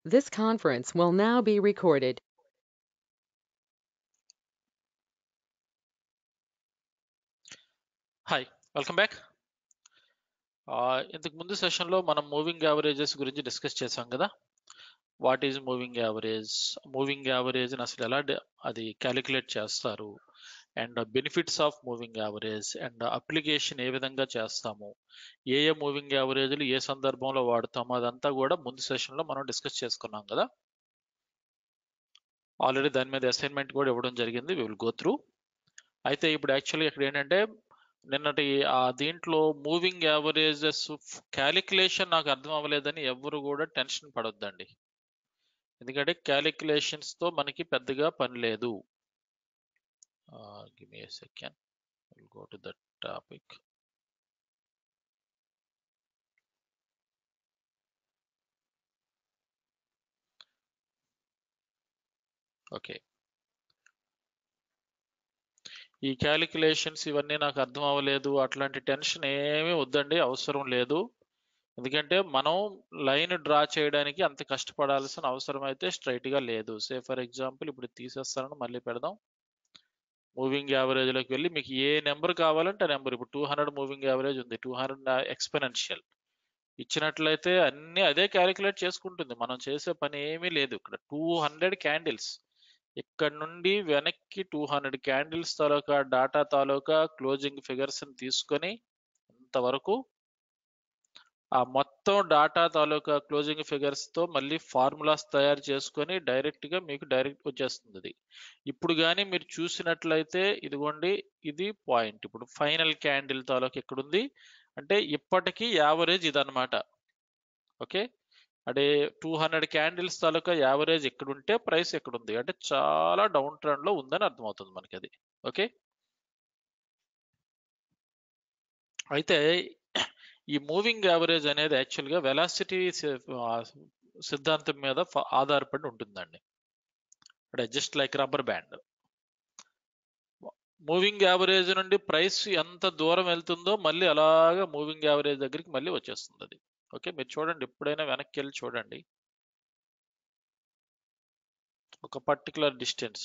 This conference will now be recorded. Hi welcome back ఇంతకు ముందు సెషన్లో మనం మూవింగ్ యావరేజెస్ గురించి డిస్కస్ చేసాం కదా what is moving average moving average అసలు ఎలా డి- అది క్యాలిక్యులేట్ చేస్తారు and benefits of moving average and application ఏ విధంగా చేస్తాము ఏ ఏ మూవింగ్ యావరేజ్లు ఏ సందర్భంలో వాడతాము అదంతా కూడా ముందు సెషన్లో మనం డిస్కస్ చేసుకున్నాం కదా ఆల్రెడీ దాని మీద అసైన్మెంట్ కూడా ఇవ్వడం జరిగింది వి విల్ గో త్రూ అయితే ఇప్పుడు యాక్చువల్లీ ఇక్కడ ఏంటంటే నిన్నటి ఆ దీంట్లో మూవింగ్ యావరేజెస్ క్యాలిక్యులేషన్ నాకు అర్థం అవ్వలేదని ఎవరు కూడా టెన్షన్ పడొద్దండి ఎందుకంటే క్యాలిక్యులేషన్స్ తో మనకి పెద్దగా పని లేదు give me second go to that topic okay ఈ క్యాలిక్యులేషన్స్ ఇవన్నీ నాకు అర్థం అవ్వలేదు అట్లాంటి టెన్షన్ ఏమీ వద్దండి అవసరం లేదు ఎందుకంటే మనం లైన్ డ్రా చేయడానికి అంత కష్టపడాల్సిన అవసరం అయితే స్ట్రైట్ గా లేదు సే ఫర్ ఎగ్జాంపుల్ ఇప్పుడు తీసేస్తానని మళ్ళీ పెడదాం మూవింగ్ యావరేజ్ లోకి వెళ్ళి మీకు ఏ నెంబర్ కావాలంటే ఆ నెంబర్ ఇప్పుడు టూ హండ్రెడ్ మూవింగ్ యావరేజ్ ఉంది టూ హండ్రెడ్ ఎక్స్పెనెన్షియల్ ఇచ్చినట్లయితే అన్ని అదే క్యాలిక్యులేట్ చేసుకుంటుంది మనం చేసే పని ఏమీ లేదు ఇక్కడ టూ హండ్రెడ్ క్యాండిల్స్ ఇక్కడ నుండి వెనక్కి టూ హండ్రెడ్ క్యాండిల్స్ తాలూకా డాటా తాలూకా క్లోజింగ్ ఫిగర్స్ తీసుకొని ఇంతవరకు ఆ మొత్తం డాటా తాలూకా క్లోజింగ్ ఫిగర్స్ తో మళ్ళీ ఫార్ములాస్ తయారు చేసుకొని డైరెక్ట్ గా మీకు డైరెక్ట్ వచ్చేస్తుంది ఇది ఇప్పుడు కానీ మీరు చూసినట్లయితే ఇదిగోండి ఇది పాయింట్ ఇప్పుడు ఫైనల్ క్యాండిల్ తాలూకా ఇక్కడ ఉంది అంటే ఇప్పటికీ యావరేజ్ ఇదన్నమాట ఓకే అంటే టూ హండ్రెడ్ క్యాండిల్స్ తాలూకా యావరేజ్ ఎక్కడ ఉంటే ప్రైస్ ఎక్కడ ఉంది అంటే చాలా డౌన్ ట్రెండ్ లో ఉందని అర్థమవుతుంది మనకి అది ఓకే అయితే ఈ మూవింగ్ యావరేజ్ అనేది యాక్చువల్గా వెలాసిటీ సిద్ధాంతం మీద ఫ- ఆధారపడి ఉంటుందండి అంటే just like rubber band moving average నుండి ప్రైస్ ఎంత దూరం వెళ్తుందో మళ్ళీ అలాగా మూవింగ్ యావరేజ్ దగ్గరికి మళ్ళీ వచ్చేస్తుంది అది ఓకే మీరు చూడండి ఎప్పుడైనా వెనక్కి వెళ్ళి చూడండి ఒక పర్టికులర్ డిస్టెన్స్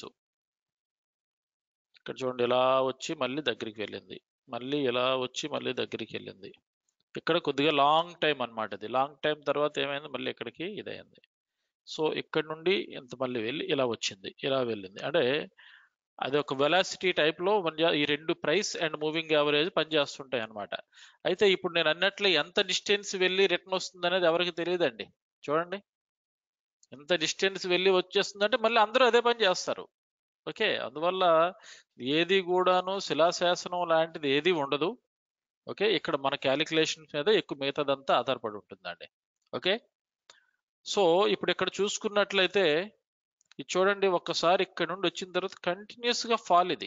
ఇక్కడ చూడండి ఇలా వచ్చి మళ్ళీ దగ్గరికి వెళ్ళింది మళ్ళీ ఇలా వచ్చి మళ్ళీ దగ్గరికి వెళ్ళింది ఇక్కడ కొద్దిగా లాంగ్ టైం అన్నమాట ఇది లాంగ్ టైం తర్వాత ఏమైంది మళ్ళీ ఇక్కడికి ఇదైంది సో ఇక్కడ నుండి ఇంత మళ్ళీ వెళ్ళి ఇలా వచ్చింది ఇలా వెళ్ళింది అంటే అది ఒక వెలాసిటీ టైప్ లో మన- ఈ రెండు ప్రైస్ అండ్ మూవింగ్ యావరేజ్ పనిచేస్తుంటాయి అన్నమాట అయితే ఇప్పుడు నేను అన్నట్లు ఎంత డిస్టెన్స్ వెళ్ళి రిటర్న్ వస్తుంది అనేది ఎవరికి తెలియదండి చూడండి ఎంత డిస్టెన్స్ వెళ్ళి వచ్చేస్తుందంటే మళ్ళీ అందరూ అదే పని చేస్తారు ఓకే అందువల్ల ఏది కూడాను శిలాశాసనం లాంటిది ఏది ఉండదు ఓకే ఇక్కడ మన క్యాలిక్యులేషన్ మీద ఎక్కువ మిగతాదంతా ఆధారపడి ఉంటుందండి ఓకే సో ఇప్పుడు ఇక్కడ చూసుకున్నట్లయితే ఇది చూడండి ఒక్కసారి ఇక్కడ నుండి వచ్చిన తర్వాత కంటిన్యూస్ గా ఫాల్ ఇది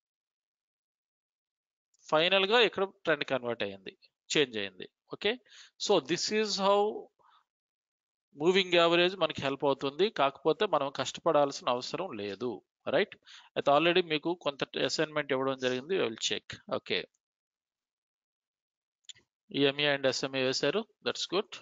ఫైనల్ గా ఇక్కడ ట్రెండ్ కన్వర్ట్ అయ్యింది చేంజ్ అయింది okay so this is how moving average మనకి హెల్ప్ అవుతుంది కాకపోతే మనం కష్టపడాల్సిన అవసరం లేదు రైట్ అయితే ఆల్రెడీ మీకు కొంత అసైన్మెంట్ ఇవ్వడం జరిగింది will check okay EMA and SMA వేశారు దట్స్ గుడ్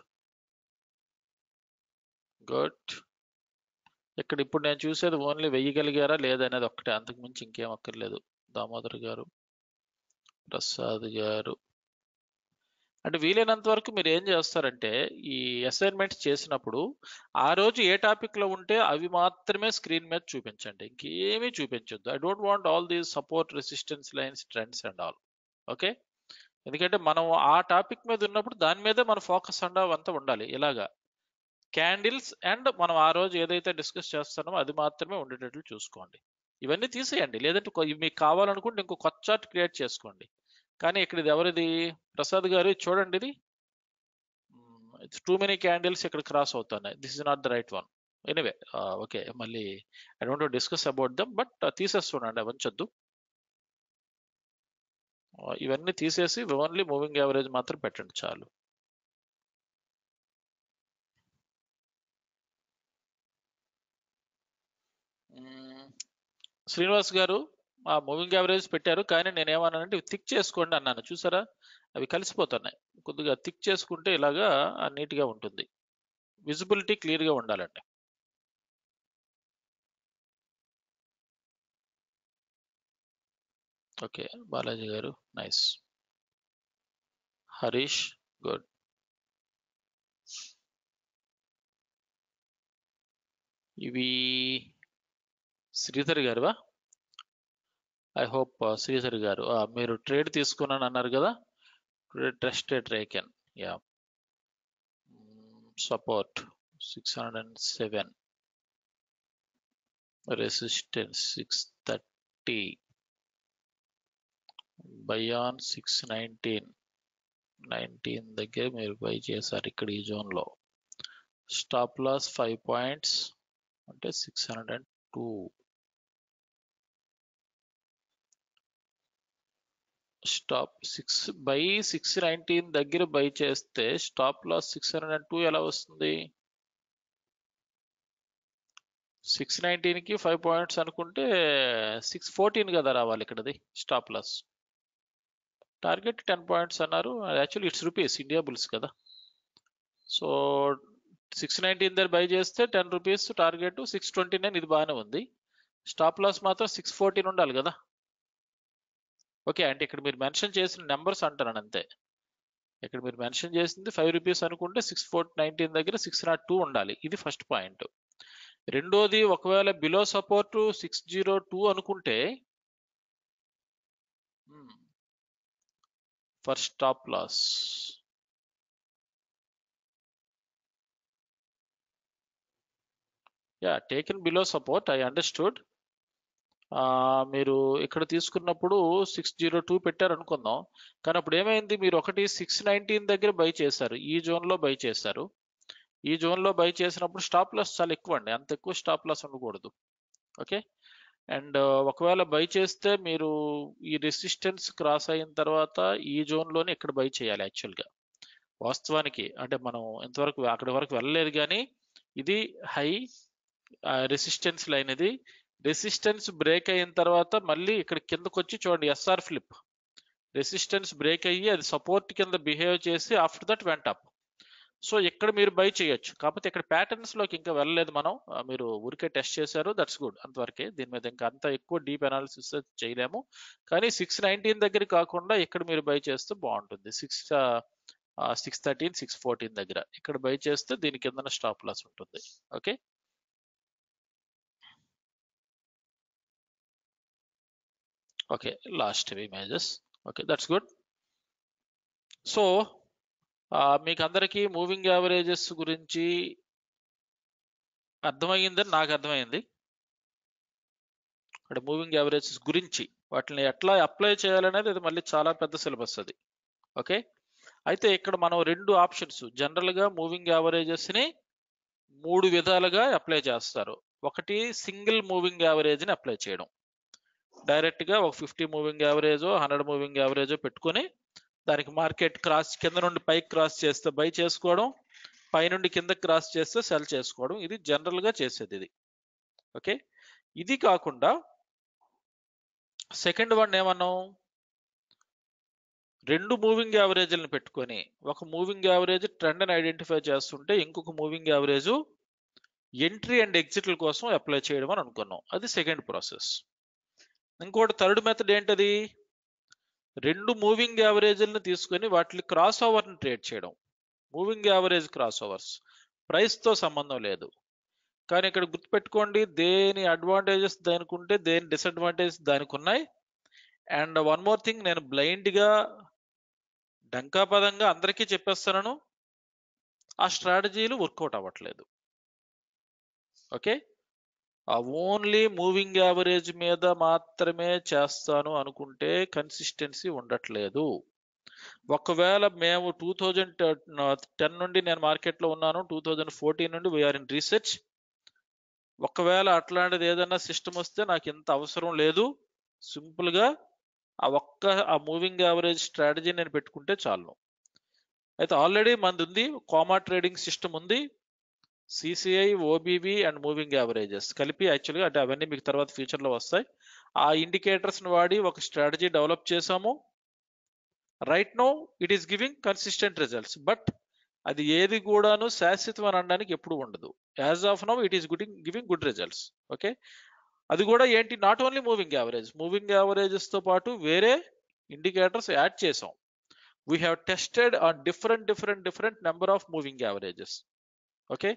గుడ్ ఇక్కడ ఇప్పుడు నేను చూసేది ఓన్లీ వెయ్యగలిగారా లేదనేది ఒక్కటే అంతకు మించి ఇంకేం అక్కర్లేదు దామోదర్ గారు ప్రసాద్ గారు అంటే వీలైనంత వరకు మీరు ఏం చేస్తారంటే ఈ అసైన్మెంట్స్ చేసినప్పుడు ఆ రోజు ఏ టాపిక్ లో ఉంటే అవి మాత్రమే స్క్రీన్ మీద చూపించండి ఇంకేమీ చూపించొద్దు I don't want all these support resistance lines trends and all okay ఎందుకంటే మనం ఆ టాపిక్ మీద ఉన్నప్పుడు దాని మీదే మన ఫోకస్ అండ్ అంతా ఉండాలి ఇలాగా క్యాండిల్స్ అండ్ మనం ఆ రోజు ఏదైతే డిస్కస్ చేస్తున్నామో అది మాత్రమే ఉండేటట్లు చూసుకోండి ఇవన్నీ తీసేయండి లేదంటే కొ- ఇవి మీకు కావాలనుకుంటే ఇంకో కొత్త చార్ట్ క్రియేట్ చేసుకోండి కానీ ఇక్కడ ఇది ఎవరిది ప్రసాద్ గారు ఇది చూడండి ఇది ఇట్స్ టూ మెనీ క్యాండిల్స్ ఇక్కడ క్రాస్ అవుతున్నాయి this is not the right one anyway okay మళ్ళీ I don't discuss about them but తీసేస్తుండండి వంచొద్దు Uh, ఇవన్నీ తీసేసి ఓన్లీ మూవింగ్ యావరేజ్ మాత్రం పెట్టండి చాలు మ్మ్. శ్రీనివాస్ గారు ఆ మూవింగ్ యావరేజ్ పెట్టారు కానీ నేను ఏమన్నానంటే ఇవి థిక్ చేసుకోండి అన్నాను చూసారా అవి కలిసిపోతున్నాయి కొద్దిగా థిక్ చేసుకుంటే ఇలాగా నీట్ గా ఉంటుంది విజిబిలిటీ క్లియర్గా ఉండాలండి ఓకే బాలాజీ గారు నైస్ హరీష్ గుడ్ ఇవి శ్రీధర్ గారువా ఐ హోప్ శ్రీధర్ గారు ఆ, మీరు ట్రేడ్ తీసుకున్నాను అన్నారు కదా ట్రస్టెడ్ రేకెన్ yeah support six hundred and seven resistance six thirty బయాన్ సిక్స్ నైన్టీన్ నైన్టీన్ దగ్గర మీరు బై చేశారు ఇక్కడ ఈ జోన్లో స్టాప్ లాస్ ఫైవ్ పాయింట్స్ అంటే six hundred and two stop six buy six nineteen దగ్గర బై చేస్తే stop loss six hundred and two ఎలా వస్తుంది సిక్స్ నైన్టీన్కి ఫైవ్ పాయింట్స్ అనుకుంటే సిక్స్ ఫోర్టీన్ కదా రావాలి ఇక్కడది stop loss target ten points అన్నారు actually it's rupees Indiabulls కదా సో సిక్స్ నైన్టీన్ దగ్గర బై చేస్తే ten rupees target six twenty nine ఇది బాగానే ఉంది స్టాప్ లాస్ మాత్రం సిక్స్ ఫోర్టీన్ ఉండాలి కదా ఓకే అంటే ఇక్కడ మీరు మెన్షన్ చేసిన నెంబర్స్ అంటున్నాను అంతే ఇక్కడ మీరు మెన్షన్ చేసింది ఫైవ్ రూపీస్ అనుకుంటే సిక్స్ ఫోర్ నైన్టీన్ దగ్గర సిక్స్ నాట్ టూ ఉండాలి ఇది ఫస్ట్ పాయింట్ రెండోది ఒకవేళ below support six zero two అనుకుంటే for stop loss yeah taken below support I understood మీరు ఇక్కడ తీసుకున్నప్పుడు సిక్స్ జీరో టూ పెట్టారు అనుకుందాం కానీ అప్పుడు ఏమైంది మీరు ఒకటి సిక్స్ నైన్టీన్ దగ్గర బై చేశారు ఈ జోన్లో బై చేశారు ఈ జోన్లో బై చేసినప్పుడు స్టాప్ లాస్ చాలా ఎక్కువ అండి అంత ఎక్కువ స్టాప్ లాస్ ఉండకూడదు ఓకే అండ్ ఒకవేళ బై చేస్తే మీరు ఈ రెసిస్టెన్స్ క్రాస్ అయిన తర్వాత ఈ జోన్లోనే ఇక్కడ బై చేయాలి యాక్చువల్గా వాస్తవానికి అంటే మనం ఇంతవరకు అక్కడి వరకు వెళ్ళలేదు కానీ ఇది హై రెసిస్టెన్స్ లైన్ ఇది రెసిస్టెన్స్ బ్రేక్ అయిన తర్వాత మళ్ళీ ఇక్కడ కిందకు వచ్చి చూడండి ఎస్ఆర్ ఫ్లిప్ రెసిస్టెన్స్ బ్రేక్ అయ్యి అది సపోర్ట్ కింద బిహేవ్ చేసి after that went up so ఇక్కడ మీరు బై చేయొచ్చు కాకపోతే ఇక్కడ ప్యాటర్న్స్ లోకి ఇంకా వెళ్ళలేదు మనం ఆ, మీరు ఊరికే టెస్ట్ చేశారు దట్స్ గుడ్ అంతవరకే దీని మీద ఇంకా అంత ఎక్కువ డీప్ అనాలిసిస్ చేయలేము కానీ సిక్స్ నైన్టీన్ దగ్గర కాకుండా ఇక్కడ మీరు బై చేస్తే బాగుంటుంది six six thirteen six fourteen దగ్గర ఇక్కడ బై చేస్తే దీని కింద స్టాప్ లాస్ ఉంటుంది okay okay last images okay that's good so మీకు అందరికీ మూవింగ్ యావరేజెస్ గురించి అర్థమైందని నాకు అర్థమైంది అంటే మూవింగ్ యావరేజెస్ గురించి వాటిని ఎట్లా అప్లై చేయాలనేది అది మళ్ళీ చాలా పెద్ద సిలబస్ అది ఓకే అయితే ఇక్కడ మనం రెండు ఆప్షన్స్ జనరల్గా మూవింగ్ యావరేజెస్ని మూడు విధాలుగా అప్లై చేస్తారు ఒకటి సింగిల్ మూవింగ్ యావరేజ్ని అప్లై చేయడం డైరెక్ట్గా ఒక ఫిఫ్టీ మూవింగ్ యావరేజో హండ్రెడ్ మూవింగ్ యావరేజో పెట్టుకొని దానికి మార్కెట్ క్రాస్ కింద నుండి పైకి క్రాస్ చేస్తే బై చేసుకోవడం పై నుండి కింద క్రాస్ చేస్తే సెల్ చేసుకోవడం ఇది జనరల్గా చేసేది ఇది ఓకే ఇది కాకుండా సెకండ్ వన్ ఏమన్నాం రెండు మూవింగ్ యావరేజ్లను పెట్టుకొని ఒక మూవింగ్ యావరేజ్ ట్రెండ్ని ఐడెంటిఫై చేస్తుంటే ఇంకొక మూవింగ్ యావరేజ్ ఎంట్రీ అండ్ ఎగ్జిట్ల కోసం అప్లై చేయడం అని అనుకున్నాం అది సెకండ్ ప్రాసెస్ ఇంకోటి థర్డ్ మెథడ్ ఏంటది రెండు మూవింగ్ యావరేజ్లను తీసుకొని వాటి క్రాస్ ఓవర్ని ట్రేడ్ చేయడం మూవింగ్ యావరేజ్ క్రాస్ ఓవర్స్ ప్రైస్తో సంబంధం లేదు కానీ ఇక్కడ గుర్తుపెట్టుకోండి దేని అడ్వాంటేజెస్ దానికి ఉంటే దేని డిసడ్వాంటేజెస్ దానికి ఉన్నాయి అండ్ వన్ మోర్ థింగ్ నేను బ్లైండ్గా డంకాపదంగా అందరికీ చెప్పేస్తున్నాను ఆ స్ట్రాటజీలు వర్కౌట్ అవ్వట్లేదు ఓకే ఆ ఓన్లీ మూవింగ్ యావరేజ్ మీద మాత్రమే చేస్తాను అనుకుంటే కన్సిస్టెన్సీ ఉండట్లేదు ఒకవేళ మేము టూ థౌజండ్ టెన్ నుండి నేను మార్కెట్లో ఉన్నాను టూ థౌజండ్ ఫోర్టీన్ నుండి వీఆర్ ఇన్ రీసెర్చ్ ఒకవేళ అట్లాంటిది ఏదైనా సిస్టమ్ వస్తే నాకు ఇంత అవసరం లేదు సింపుల్గా ఆ ఒక్క ఆ మూవింగ్ యావరేజ్ స్ట్రాటజీ నేను పెట్టుకుంటే చాలు అయితే ఆల్రెడీ మనది ఉంది కామా ట్రేడింగ్ సిస్టమ్ ఉంది CCI OBB and moving averages కలిపి యాక్చువల్గా అంటే అవన్నీ మీకు తర్వాత ఫ్యూచర్లో వస్తాయి ఆ ఇండికేటర్స్ని వాడి ఒక స్ట్రాటజీ డెవలప్ చేసాము right no it is giving consistent results but అది ఏది కూడాను శాశ్వతం అని అనడానికి ఎప్పుడు ఉండదు as of now it is guiding giving good results okay అది కూడా ఏంటి not only moving average moving averages తో పాటు వేరే ఇండికేటర్స్ యాడ్ చేసాం we have tested on different different different number of moving averages okay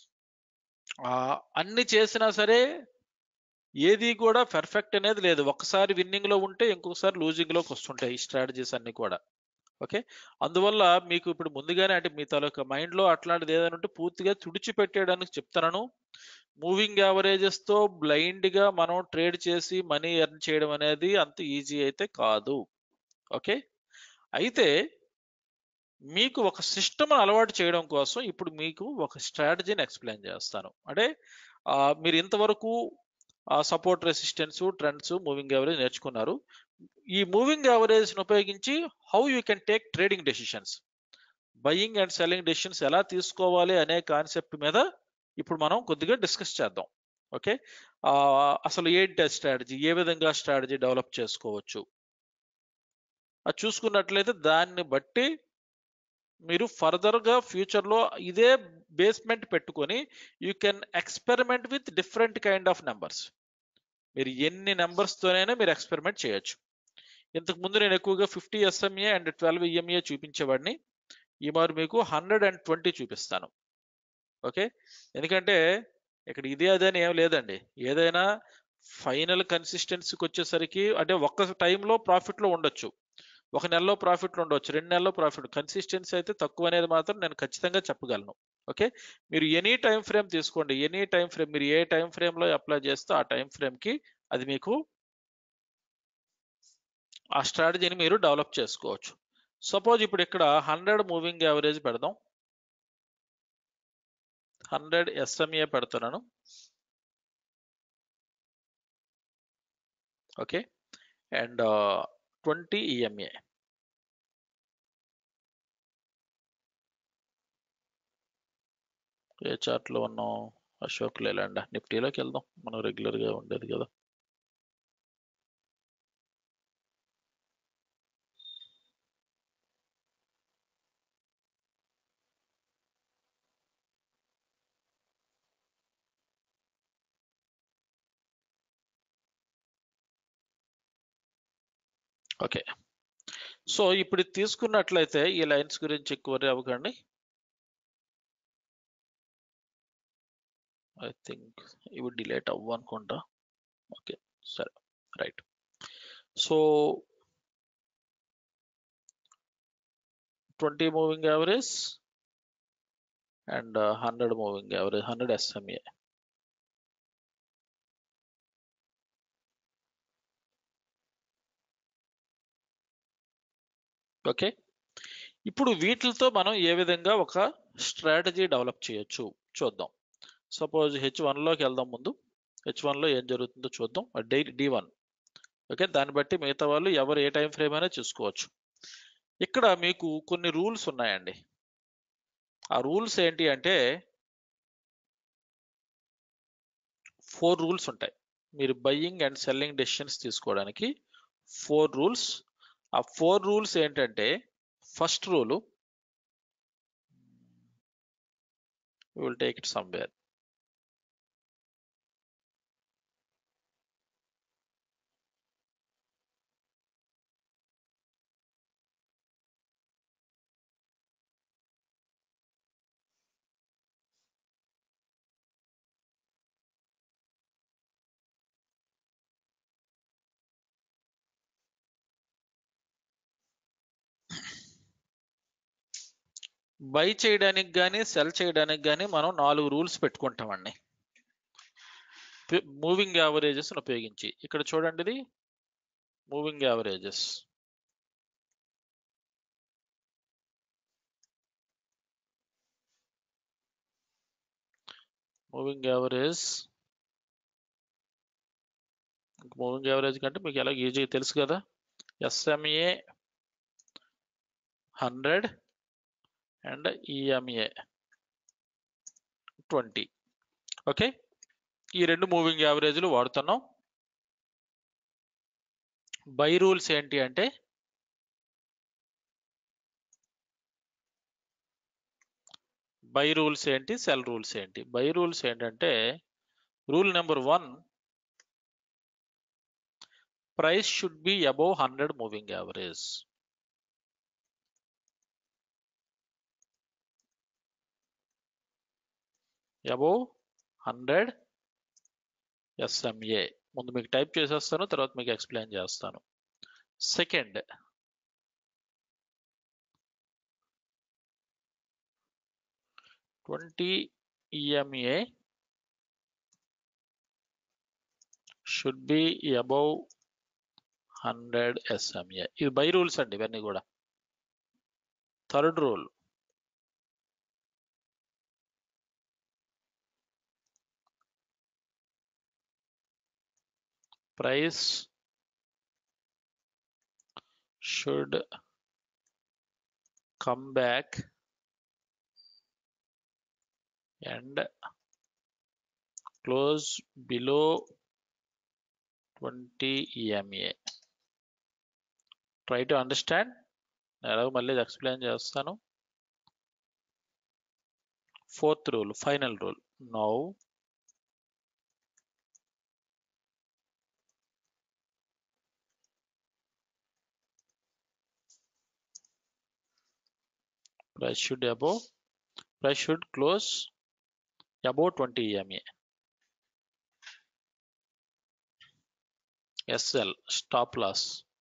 అన్ని చేసినా సరే ఏది కూడా పర్ఫెక్ట్ అనేది లేదు ఒకసారి విన్నింగ్ లో ఉంటే ఇంకొకసారి లూజింగ్ లోకి వస్తుంటాయి ఈ స్ట్రాటజీస్ అన్ని కూడా ఓకే అందువల్ల మీకు ఇప్పుడు ముందుగానే అంటే మీ తాలూకా మైండ్ లో అట్లాంటిది ఏదైనా ఉంటే పూర్తిగా తుడిచిపెట్టేయడానికి చెప్తాను మూవింగ్ యావరేజెస్ తో బ్లైండ్ గా మనం ట్రేడ్ చేసి మనీ ఎర్న్ చేయడం అనేది అంత ఈజీ అయితే కాదు ఓకే అయితే మీకు ఒక సిస్టమ్ అలవాటు చేయడం కోసం ఇప్పుడు మీకు ఒక స్ట్రాటజీని ఎక్స్ప్లెయిన్ చేస్తాను అంటే ఆ, మీరు ఇంతవరకు support resistance trends moving average నేర్చుకున్నారు ఈ మూవింగ్ యావరేజ్ ఉపయోగించి how you can take trading decisions buying and selling decisions ఎలా తీసుకోవాలి అనే కాన్సెప్ట్ మీద ఇప్పుడు మనం కొద్దిగా డిస్కస్ చేద్దాం ఓకే అసలు ఏంటి స్ట్రాటజీ ఏ విధంగా స్ట్రాటజీ డెవలప్ చేసుకోవచ్చు అది చూసుకున్నట్లయితే దాన్ని బట్టి మీరు ఫర్దర్ గా ఫ్యూచర్ లో ఇదే బేస్మెంట్ పెట్టుకొని you can experiment with different kind of numbers మీరు ఎన్ని నెంబర్స్ తోనైనా మీరు ఎక్స్పెరిమెంట్ చేయొచ్చు ఇంతకు ముందు నేను ఎక్కువగా fifty SMA and twelve EMA చూపించేవాడిని ఈ మారు మీకు హండ్రెడ్ అండ్ ట్వంటీ చూపిస్తాను ఓకే ఎందుకంటే ఇక్కడ ఇది అదే అని ఏం లేదండి ఏదైనా ఫైనల్ కన్సిస్టెన్సీకి వచ్చేసరికి అంటే ఒక్క టైంలో ప్రాఫిట్లో ఉండొచ్చు ఒక నెలలో ప్రాఫిట్లు ఉండవచ్చు రెండు నెలల్లో ప్రాఫిట్ కన్సిస్టెన్సీ అయితే తక్కువ అనేది మాత్రం నేను ఖచ్చితంగా చెప్పగలను ఓకే మీరు ఎనీ టైం ఫ్రేమ్ తీసుకోండి ఎనీ టైం ఫ్రేమ్ మీరు ఏ టైం ఫ్రేమ్ లో అప్లై చేస్తే ఆ టైం ఫ్రేమ్ కి అది మీకు ఆ స్ట్రాటజీని మీరు డెవలప్ చేసుకోవచ్చు సపోజ్ ఇప్పుడు ఇక్కడ హండ్రెడ్ మూవింగ్ యావరేజ్ పెడదాం హండ్రెడ్ ఎస్ఎంఏ పెడుతున్నాను ఓకే అండ్ ట్వంటీ ఈఎంఏ ఏ చార్ట్ లో ఉన్నాం అశోక్ లేలాండ్ నిఫ్టీలోకి వెళ్దాం మనం రెగ్యులర్ గా ఉండేది కదా ఓకే సో ఇప్పుడు ఇది తీసుకున్నట్లయితే ఈ లైన్స్ గురించి ఎక్కువ అవ్వకండి ఐ థింక్ ఇవి డిలేట్ అవ్వు అనుకుంటా ఓకే సరే right so twenty moving average and hundred moving average hundred SMA okay ఇప్పుడు వీటితో మనం ఏ విధంగా ఒక స్ట్రాటజీ డెవలప్ చేయొచ్చు చూద్దాం సపోజ్ హెచ్ లోకి వెళ్దాం ముందు హెచ్ లో ఏం జరుగుతుందో చూద్దాం డైలీ డి వన్ ఓకే దాన్ని బట్టి మిగతా వాళ్ళు ఎవరు ఏ టైం ఫ్రేమ్ అయినా చూసుకోవచ్చు ఇక్కడ మీకు కొన్ని రూల్స్ ఉన్నాయండి ఆ రూల్స్ ఏంటి అంటే ఫోర్ రూల్స్ ఉంటాయి మీరు బయ్యింగ్ అండ్ సెల్లింగ్ డెసిషన్స్ తీసుకోవడానికి ఫోర్ రూల్స్ ఆ ఫోర్ రూల్స్ ఏంటంటే first rule will take it somewhere buy చేయడానికి కానీ సెల్ చేయడానికి కానీ మనం నాలుగు రూల్స్ పెట్టుకుంటామండి మూవింగ్ యావరేజెస్ ఉపయోగించి ఇక్కడ చూడండి ఇది moving averages moving average moving average కంటే మీకు ఎలా ఈజీగా తెలుసు కదా SMA hundred and EMA twenty okay ఈ రెండు మూవింగ్ యావరేజ్లు వాడుతున్నాం బై రూల్స్ ఏంటి అంటే బై రూల్స్ ఏంటి సెల్ రూల్స్ ఏంటి బై రూల్స్ ఏంటంటే rule number one price should be above hundred moving average above hundred SMA ముందు మీకు టైప్ చేసేస్తాను తర్వాత మీకు ఎక్స్ప్లెయిన్ చేస్తాను second twenty EMA should be above hundred SMA ఇది బై రూల్స్ అండి ఇవన్నీ కూడా third rule price should come back and close below 20 EMA. Try to understand. ఎలాగో మళ్ళీ ఎక్స్ప్లెయిన్ చేస్తాను fourth rule final rule now price should above price should close above 20 EMA. SL stop loss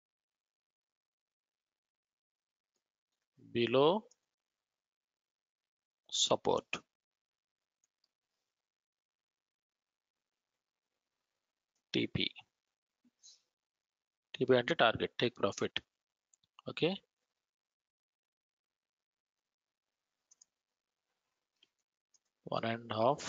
below support. TP. TP అంటే target take profit okay one and half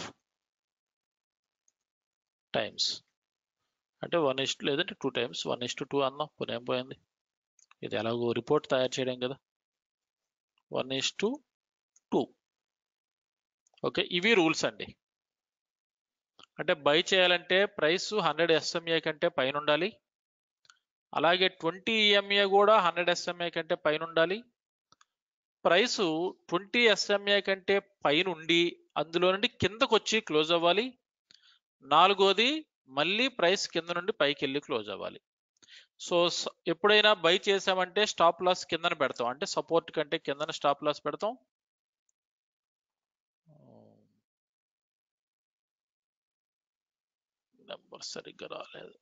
times అంటే one is to లేదంటే two times one is to two అన్నాం పోనీ ఏం పోయింది ఇది ఎలాగో report తయారు చేయడం కదా one is to two okay ఇవి రూల్స్ అండి అంటే బై చేయాలంటే ప్రైస్ హండ్రెడ్ ఎస్ఎంఏ కంటే పైన ఉండాలి అలాగే ట్వంటీ ఈఎంఏ కూడా హండ్రెడ్ ఎస్ఎంఏ కంటే పైన ఉండాలి ప్రైస్ ట్వంటీ ఎస్ఎంఏ కంటే పైన ఉండి అందులో నుండి కిందకు వచ్చి క్లోజ్ అవ్వాలి నాలుగోది మళ్ళీ ప్రైస్ కింద నుండి పైకి వెళ్ళి క్లోజ్ అవ్వాలి సో ఎప్పుడైనా బై చేసామంటే స్టాప్ లాస్ కిందన పెడతాం అంటే సపోర్ట్ కంటే కిందన స్టాప్ లాస్ పెడతాం నెంబర్ సరిగ్గా రాలేదు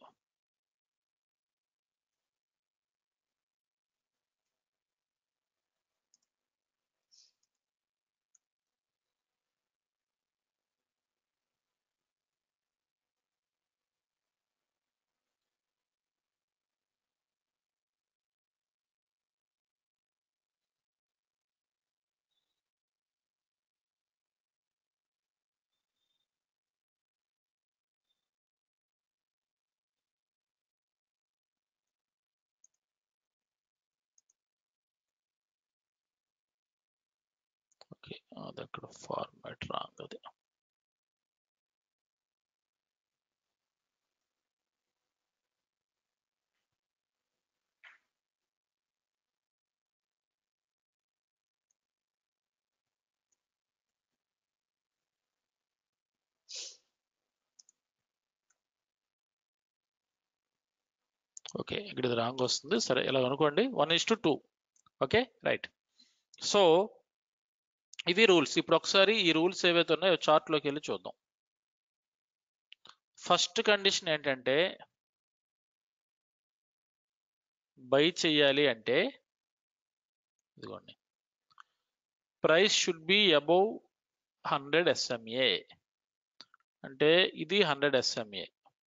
ఓకే అది అక్కడ ఫార్మాట్ రాంగ్ అది ఓకే ఇక్కడ ఇది రాంగ్ వస్తుంది సరే ఇలా అనుకోండి one is to two okay right so ఇవి రూల్స్ ఇప్పుడు ఒకసారి ఈ రూల్స్ ఏవైతే ఉన్నాయో చార్ట్లోకి వెళ్ళి చూద్దాం ఫస్ట్ కండిషన్ ఏంటంటే బై చెయ్యాలి అంటే ఇదిగోండి price should be above hundred SMA అంటే ఇది హండ్రెడ్ ఎస్ఎంఏ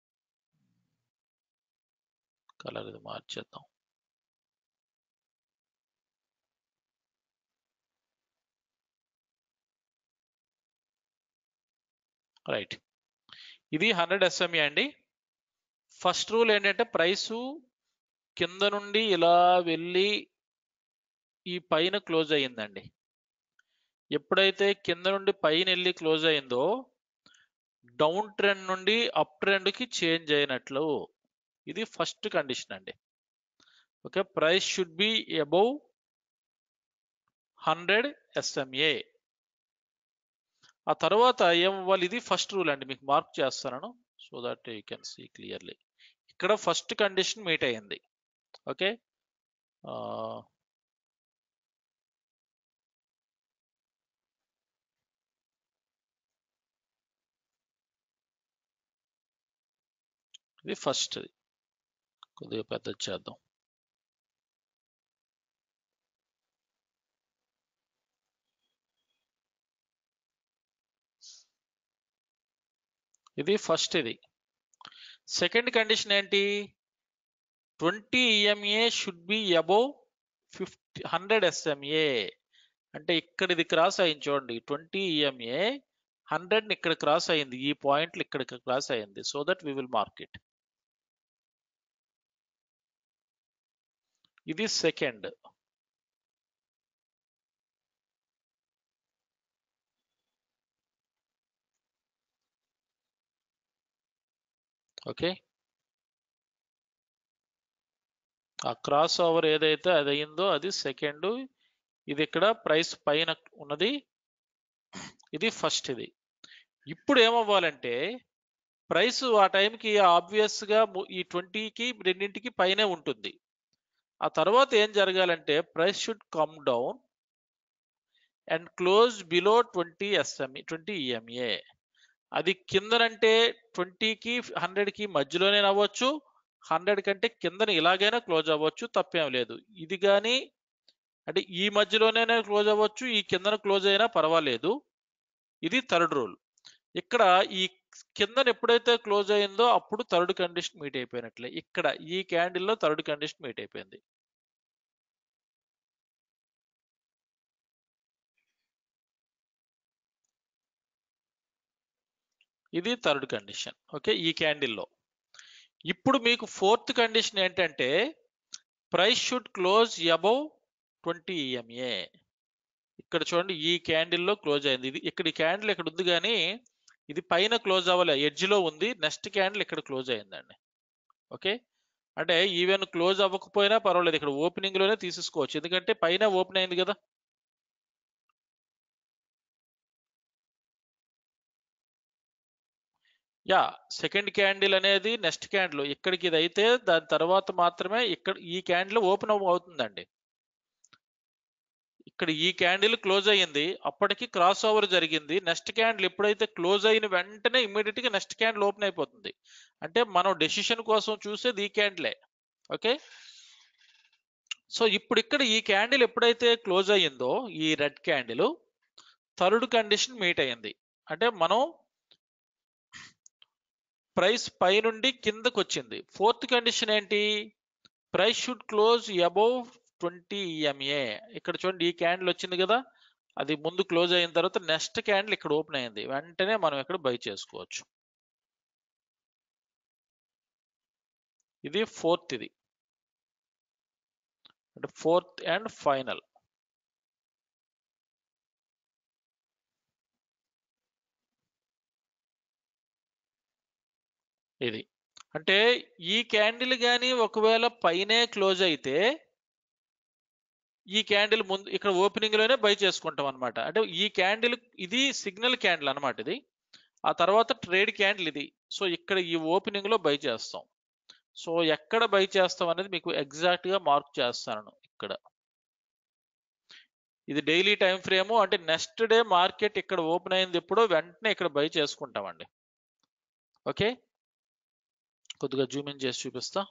కలర్ ఇది మార్చేద్దాం రైట్ ఇది హండ్రెడ్ ఎస్ఎంఏ అండి ఫస్ట్ రూల్ ఏంటంటే ప్రైసు కింద నుండి ఇలా వెళ్ళి ఈ పైన క్లోజ్ అయ్యిందండి ఎప్పుడైతే కింద నుండి పైన వెళ్ళి క్లోజ్ అయిందో డౌన్ ట్రెండ్ నుండి అప్ ట్రెండ్కి చేంజ్ అయినట్లు ఇది ఫస్ట్ కండిషన్ అండి okay price should be above hundred SMA ఆ తర్వాత ఏమవ్వాలి ఇది ఫస్ట్ రూల్ అండి మీకు మార్క్ చేస్తాను so that you can see clearly ఇక్కడ ఫస్ట్ కండిషన్ మీట్ అయ్యింది ఓకే ఇది ఫస్ట్ కొద్దిగా పెద్ద చేద్దాం ఇది ఫస్ట్ ఇది సెకండ్ కండిషన్ ఏంటి twenty EMA should be above fifty hundred SMA అంటే ఇక్కడ ఇది క్రాస్ అయింది చూడండి ట్వంటీ ఈఎంఏ హండ్రెడ్ ఇక్కడ క్రాస్ అయింది ఈ పాయింట్లు ఇక్కడ క్రాస్ అయింది so that we will mark it ఇది సెకండ్ ఓకే ఆ క్రాస్ ఓవర్ ఏదైతే అది అయిందో అది సెకండ్ ఇది ఇక్కడ ప్రైస్ పైన ఉన్నది ఇది ఫస్ట్ ఇది ఇప్పుడు ఏమవ్వాలంటే ప్రైస్ ఆ టైంకి ఆబ్వియస్ గా ము- ఈ ట్వంటీకి రెండింటికి పైనే ఉంటుంది ఆ తర్వాత ఏం జరగాలంటే price should come down and close below twenty SME twenty EMA అది కిందనంటే ట్వంటీకి హండ్రెడ్కి మధ్యలోనే అవ్వచ్చు హండ్రెడ్ కంటే కిందన ఇలాగైనా క్లోజ్ అవ్వచ్చు తప్పేం లేదు ఇది కానీ అంటే ఈ మధ్యలోనే క్లోజ్ అవ్వచ్చు ఈ కిందన క్లోజ్ అయినా పర్వాలేదు ఇది థర్డ్ రూల్ ఇక్కడ ఈ కిందన ఎప్పుడైతే క్లోజ్ అయిందో అప్పుడు థర్డ్ కండిషన్ మీట్ అయిపోయినట్లే ఇక్కడ ఈ క్యాండిల్ లో థర్డ్ కండిషన్ మీట్ అయిపోయింది ఇది థర్డ్ కండిషన్ ఓకే ఈ క్యాండిల్లో ఇప్పుడు మీకు ఫోర్త్ కండిషన్ ఏంటంటే price should close above twenty EMA ఇక్కడ చూడండి ఈ క్యాండిల్లో క్లోజ్ అయింది ఇది ఇక్కడ ఈ క్యాండిల్ ఇక్కడ ఉంది కానీ ఇది పైన క్లోజ్ అవ్వలే ఎడ్జ్ లో ఉంది నెక్స్ట్ క్యాండిల్ ఇక్కడ క్లోజ్ అయిందండి ఓకే అంటే ఈవెన్ క్లోజ్ అవ్వకపోయినా పర్వాలేదు ఇక్కడ ఓపెనింగ్ లోనే తీసేసుకోవచ్చు ఎందుకంటే పైన ఓపెన్ అయింది కదా యా సెకండ్ క్యాండిల్ అనేది నెక్స్ట్ క్యాండిల్ ఇక్కడికి ఇది అయితే దాని తర్వాత మాత్రమే ఇక్కడ ఈ క్యాండిల్ ఓపెన్ అవుతుందండి ఇక్కడ ఈ క్యాండిల్ క్లోజ్ అయ్యింది అప్పటికి క్రాస్ ఓవర్ జరిగింది నెక్స్ట్ క్యాండిల్ ఎప్పుడైతే క్లోజ్ అయిన వెంటనే ఇమ్మీడియట్ గా నెక్స్ట్ క్యాండిల్ ఓపెన్ అయిపోతుంది అంటే మనం డెసిషన్ కోసం చూసేది ఈ క్యాండిలే ఓకే సో ఇప్పుడు ఇక్కడ ఈ క్యాండిల్ ఎప్పుడైతే క్లోజ్ అయ్యిందో ఈ red candle third condition meet అయ్యింది అంటే మనం ప్రైస్ పై నుండి కిందకు వచ్చింది ఫోర్త్ కండిషన్ ఏంటి price should close above twenty EMA ఇక్కడ చూడండి ఈ క్యాండిల్ వచ్చింది కదా అది ముందు క్లోజ్ అయిన తర్వాత నెక్స్ట్ క్యాండిల్ ఇక్కడ ఓపెన్ అయింది వెంటనే మనం ఇక్కడ బై చేసుకోవచ్చు ఇది ఫోర్త్ ఇది అంటే ఫోర్త్ అండ్ ఫైనల్ ఇది అంటే ఈ క్యాండిల్ కానీ ఒకవేళ పైనే క్లోజ్ అయితే ఈ క్యాండిల్ ముందు ఇక్కడ ఓపెనింగ్ లోనే బై చేసుకుంటాం అనమాట అంటే ఈ క్యాండిల్ ఇది సిగ్నల్ క్యాండిల్ అన్నమాట ఇది ఆ తర్వాత ట్రేడ్ క్యాండిల్ ఇది సో ఇక్కడ ఈ ఓపెనింగ్ లో బై చేస్తాం సో ఎక్కడ బై చేస్తాం అనేది మీకు ఎగ్జాక్ట్ గా మార్క్ చేస్తాను ఇక్కడ ఇది డైలీ టైం ఫ్రేమ్ అంటే నెక్స్ట్ డే మార్కెట్ ఇక్కడ ఓపెన్ అయింది ఎప్పుడో వెంటనే ఇక్కడ బై చేసుకుంటామండి ఓకే కొద్దిగా జూమ్ ఇన్ చేసి చూపిస్తా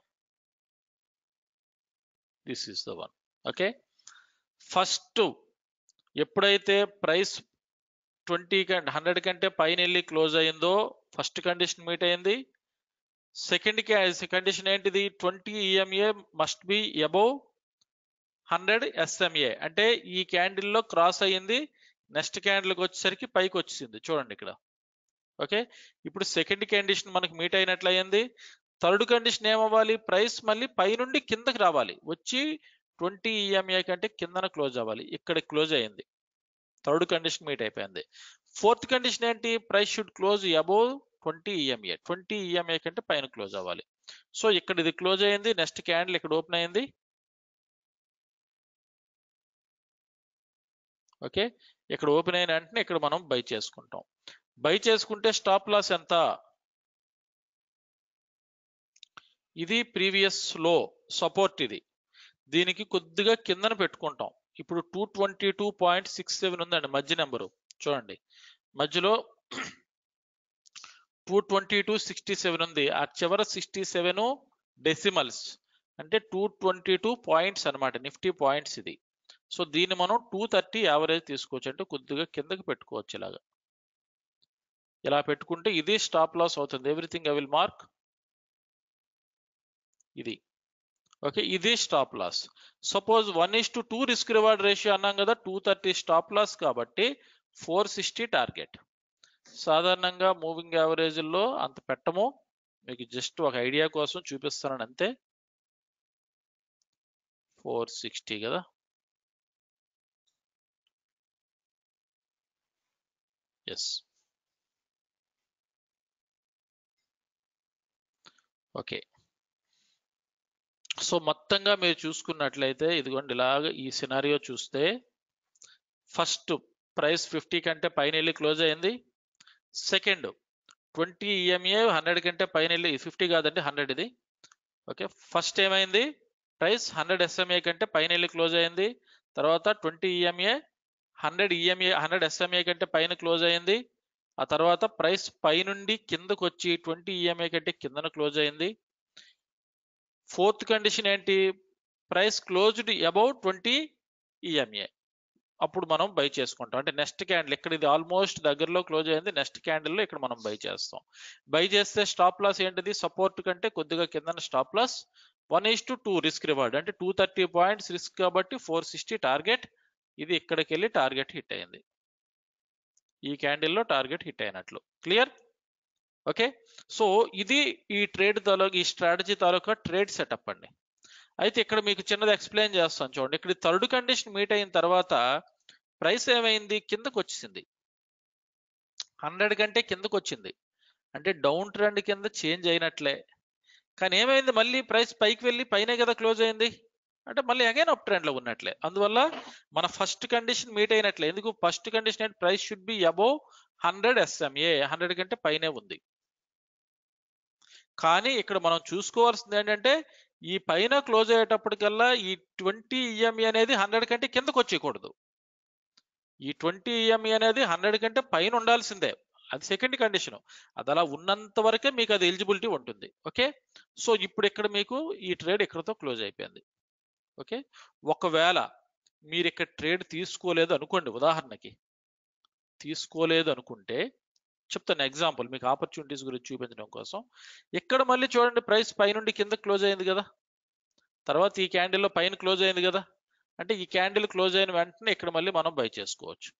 this is the one okay first ఎప్పుడైతే ప్రైస్ ట్వంటీ కంటే హండ్రెడ్ కంటే పైన వెళ్ళి క్లోజ్ అయిందో ఫస్ట్ కండిషన్ మీట్ అయింది సెకండ్ కండిషన్ ఏంటిది twenty EMA must be above hundred SMA అంటే ఈ క్యాండిల్లో క్రాస్ అయ్యింది నెక్స్ట్ క్యాండిల్కి వచ్చేసరికి పైకి వచ్చింది చూడండి ఇక్కడ ఓకే ఇప్పుడు సెకండ్ కండిషన్ మనకి మీట్ అయినట్లు అయ్యింది థర్డ్ కండిషన్ ఏమవ్వాలి ప్రైస్ మళ్ళీ పైనుండి కిందకి రావాలి వచ్చి ట్వంటీ ఈఎంఐ కంటే కిందన క్లోజ్ అవ్వాలి ఇక్కడ క్లోజ్ అయ్యింది థర్డ్ కండిషన్ మీట్ అయిపోయింది ఫోర్త్ కండిషన్ ఏంటి price should close above twenty EMA twenty EMI కంటే పైన క్లోజ్ అవ్వాలి సో ఇక్కడ ఇది క్లోజ్ అయ్యింది నెక్స్ట్ క్యాండిల్ ఇక్కడ ఓపెన్ అయింది ఓకే ఇక్కడ ఓపెన్ అయిన వెంటనే ఇక్కడ మనం బై చేసుకుంటాం బై చేసుకుంటే స్టాప్ లాస్ ఎంత ఇది ప్రీవియస్ లో సపోర్ట్ ఇది దీనికి కొద్దిగా కిందన పెట్టుకుంటాం ఇప్పుడు two twenty two point six seven ఉందండి మధ్య నెంబరు చూడండి మధ్యలో two twenty two sixty seven ఉంది ఆ చివర సిక్స్టీ సెవెన్ డెసిమల్స్ అంటే టూ ట్వంటీ టూ పాయింట్స్ అనమాట నిఫ్టీ పాయింట్స్ ఇది సో దీన్ని మనం టూ థర్టీ యావరేజ్ తీసుకోవచ్చు అంటే కొద్దిగా కిందకి పెట్టుకోవచ్చు ఇలాగా ఇలా పెట్టుకుంటే ఇది స్టాప్ లాస్ అవుతుంది ఎవ్రీథింగ్ ఐ విల్ మార్క్ ఇది ఓకే ఇది stop loss suppose one is to two risk reward ratio అన్నాం కదా టూ థర్టీ స్టాప్ లాస్ కాబట్టి ఫోర్ సిక్స్టీ టార్గెట్ సాధారణంగా మూవింగ్ యావరేజ్లో అంత పెట్టము మీకు జస్ట్ ఒక ఐడియా కోసం చూపిస్తానని అంతే ఫోర్ సిక్స్టీ కదా ఎస్ ఓకే సో మొత్తంగా మీరు చూసుకున్నట్లయితే ఇదిగోండి ఇలాగ ఈ సినారియో చూస్తే ఫస్ట్ ప్రైస్ ఫిఫ్టీ కంటే పైన వెళ్ళి క్లోజ్ అయింది సెకండ్ ట్వంటీ ఈఎంఏ హండ్రెడ్ కంటే పైన వెళ్ళి ఫిఫ్టీ కాదండి హండ్రెడ్ ఇది ఓకే ఫస్ట్ ఏమైంది ప్రైస్ హండ్రెడ్ ఎస్ఎంఏ కంటే పైన వెళ్ళి క్లోజ్ అయింది తర్వాత twenty EMA hundred EMA hundred SMA కంటే పైన క్లోజ్ అయింది ఆ తర్వాత ప్రైస్ పైనుండి కిందకు వచ్చి ట్వంటీ ఈఎంఏ కంటే కిందన క్లోజ్ అయింది ఫోర్త్ కండిషన్ ఏంటి price closed about twenty EMA అప్పుడు మనం బై చేసుకుంటాం అంటే నెక్స్ట్ క్యాండిల్ ఇక్కడ ఇది ఆల్మోస్ట్ దగ్గరలో క్లోజ్ అయింది నెక్స్ట్ క్యాండిల్లో ఇక్కడ మనం బై చేస్తాం బై చేస్తే స్టాప్ లాస్ ఏంటిది సపోర్ట్ కంటే కొద్దిగా కింద stop loss one is to two risk reward అంటే టూ థర్టీ పాయింట్స్ రిస్క్ కాబట్టి ఫోర్ సిక్స్టీ టార్గెట్ ఇది ఇక్కడికి వెళ్ళి టార్గెట్ హిట్ అయింది ఈ క్యాండిల్లో టార్గెట్ హిట్ అయినట్లు క్లియర్ ఓకే సో ఇది ఈ ట్రేడ్ తాలూకా ఈ స్ట్రాటజీ తాలూకా ట్రేడ్ సెటప్ అండి అయితే ఇక్కడ మీకు చిన్నది ఎక్స్ప్లెయిన్ చేస్తాను చూడండి ఇక్కడ థర్డ్ కండిషన్ మీట్ అయిన తర్వాత ప్రైస్ ఏమైంది కిందకు వచ్చింది హండ్రెడ్ కంటే కిందకు వచ్చింది అంటే డౌన్ ట్రెండ్ కింద చేంజ్ అయినట్లే కానీ ఏమైంది మళ్ళీ ప్రైస్ పైకి వెళ్ళి పైనే కదా క్లోజ్ అయింది అంటే మళ్ళీ అగైన్ అప్ ట్రెండ్ లో ఉన్నట్లే అందువల్ల మన ఫస్ట్ కండిషన్ మీట్ అయినట్లే ఎందుకు ఫస్ట్ కండిషన్ ఏంటి price should be above hundred SMA hundred కంటే పైనే ఉంది కానీ ఇక్కడ మనం చూసుకోవాల్సింది ఏంటంటే ఈ పైన క్లోజ్ అయ్యేటప్పటికల్లా ఈ ట్వంటీ ఈఎంఈ అనేది హండ్రెడ్ కంటే కిందకు వచ్చేయకూడదు ఈ ట్వంటీ ఈఎంఈ అనేది హండ్రెడ్ కంటే పైన ఉండాల్సిందే అది సెకండ్ కండిషన్ అది అలా ఉన్నంత వరకే మీకు అది ఎలిజిబిలిటీ ఉంటుంది ఓకే సో ఇప్పుడు ఇక్కడ మీకు ఈ ట్రేడ్ ఇక్కడతో క్లోజ్ అయిపోయింది ఓకే ఒకవేళ మీరు ఇక్కడ ట్రేడ్ తీసుకోలేదు అనుకోండి ఉదాహరణకి తీసుకోలేదు అనుకుంటే చెప్తాను ఎగ్జాంపుల్ మీకు ఆపర్చునిటీస్ గురించి చూపించడం కోసం ఇక్కడ మళ్ళీ చూడండి ప్రైస్ పైనుండి కింద క్లోజ్ అయింది కదా తర్వాత ఈ క్యాండిల్లో పైన క్లోజ్ అయింది కదా అంటే ఈ క్యాండిల్ క్లోజ్ అయిన వెంటనే ఇక్కడ మళ్ళీ మనం బై చేసుకోవచ్చు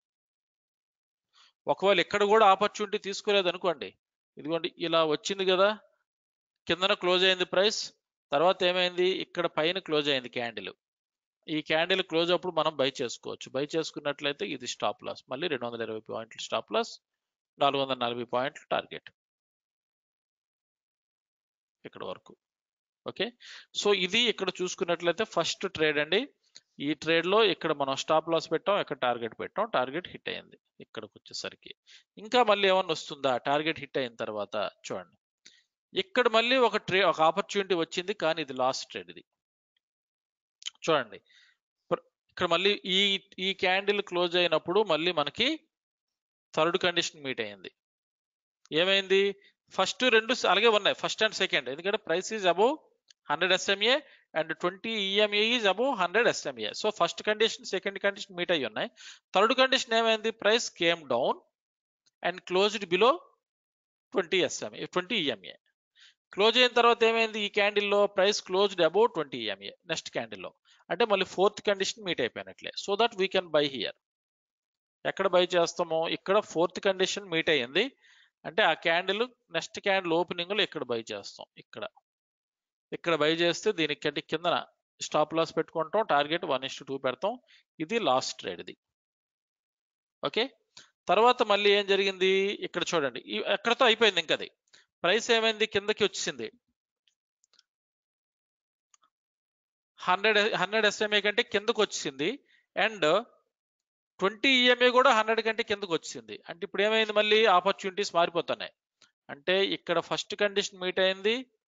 ఒకవేళ ఇక్కడ కూడా ఆపర్చునిటీ తీసుకోలేదు అనుకోండి ఇదిగోండి ఇలా వచ్చింది కదా కిందన క్లోజ్ అయింది ప్రైస్ తర్వాత ఏమైంది ఇక్కడ పైన క్లోజ్ అయింది క్యాండిల్ ఈ క్యాండిల్ క్లోజ్ అప్పుడు మనం బై చేసుకోవచ్చు బై చేసుకున్నట్లయితే ఇది స్టాప్ లాస్ మళ్ళీ రెండు వందల ఇరవై పాయింట్లు స్టాప్ లాస్ నాలుగు వందల నలభై పాయింట్లు టార్గెట్ ఇక్కడ వరకు ఓకే సో ఇది ఇక్కడ చూసుకున్నట్లయితే ఫస్ట్ ట్రేడ్ అండి ఈ ట్రేడ్ లో ఇక్కడ మనం స్టాప్ లాస్ పెట్టాం ఇక్కడ టార్గెట్ పెట్టాం టార్గెట్ హిట్ అయింది ఇక్కడికి వచ్చేసరికి ఇంకా మళ్ళీ ఏమన్నా వస్తుందా టార్గెట్ హిట్ అయిన తర్వాత చూడండి ఇక్కడ మళ్ళీ ఒక ట్రే ఒక ఆపర్చునిటీ వచ్చింది కానీ ఇది లాస్ట్ ట్రేడ్ ఇది చూడండి ఇక్కడ మళ్ళీ ఈ ఈ క్యాండిల్ క్లోజ్ అయినప్పుడు మళ్ళీ మనకి థర్డ్ కండిషన్ మీట్ అయింది ఏమైంది ఫస్ట్ రెండు అలాగే ఉన్నాయి ఫస్ట్ అండ్ సెకండ్ ఎందుకంటే price is above hundred SMA and twenty EMA is above hundred SMA so first condition second condition meet అయ్యి ఉన్నాయి థర్డ్ కండిషన్ ఏమైంది price came down and closed below twenty SMA twenty EMA close అయిన తర్వాత ఏమైంది ఈ క్యాండిల్లో price closed above twenty EMA next క్యాండిల్లో అంటే మళ్ళీ ఫోర్త్ కండిషన్ మీట్ అయిపోయినట్లే so that we can buy here ఎక్కడ బై చేస్తామో ఇక్కడ ఫోర్త్ కండిషన్ మీట్ అయ్యింది అంటే ఆ క్యాండిల్ నెక్స్ట్ క్యాండిల్ ఓపెనింగ్ లో ఇక్కడ బై చేస్తాం ఇక్కడ ఇక్కడ బై చేస్తే దీనికి కిందన స్టాప్ లాస్ పెట్టుకుంటాం టార్గెట్ వన్ ఇస్ టూ పెడతాం ఇది లాస్ట్ ట్రేడ్ ఇది ఓకే తర్వాత మళ్ళీ ఏం జరిగింది ఇక్కడ చూడండి ఎక్కడతో అయిపోయింది ఇంకా అది ప్రైస్ ఏమైంది కిందకి వచ్చింది హండ్రెడ్ హండ్రెడ్ ఎస్ఎంఏ కంటే కిందకు వచ్చింది అండ్ ట్వంటీ ఈఎంఏ కూడా హండ్రెడ్ కంటే కిందకు వచ్చింది అంటే ఇప్పుడు ఏమైంది మళ్ళీ ఆపర్చునిటీస్ మారిపోతున్నాయి అంటే ఇక్కడ ఫస్ట్ కండిషన్ మీట్ అయింది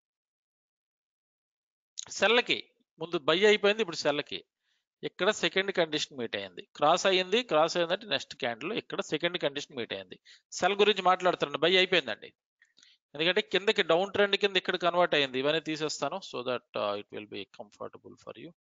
సెల్లకి ముందు బై అయిపోయింది ఇప్పుడు సెల్లకి ఇక్కడ సెకండ్ కండిషన్ మీట్ అయింది క్రాస్ అయ్యింది క్రాస్ అయిందంటే నెక్స్ట్ క్యాండిల్ ఇక్కడ సెకండ్ కండిషన్ మీట్ అయింది సెల్ గురించి మాట్లాడుతున్నాను బై అయిపోయిందండి ఎందుకంటే కిందకి డౌన్ ట్రెండ్ కింద ఇక్కడ కన్వర్ట్ అయింది ఇవన్నీ తీసేస్తాను so that it will be comfortable for you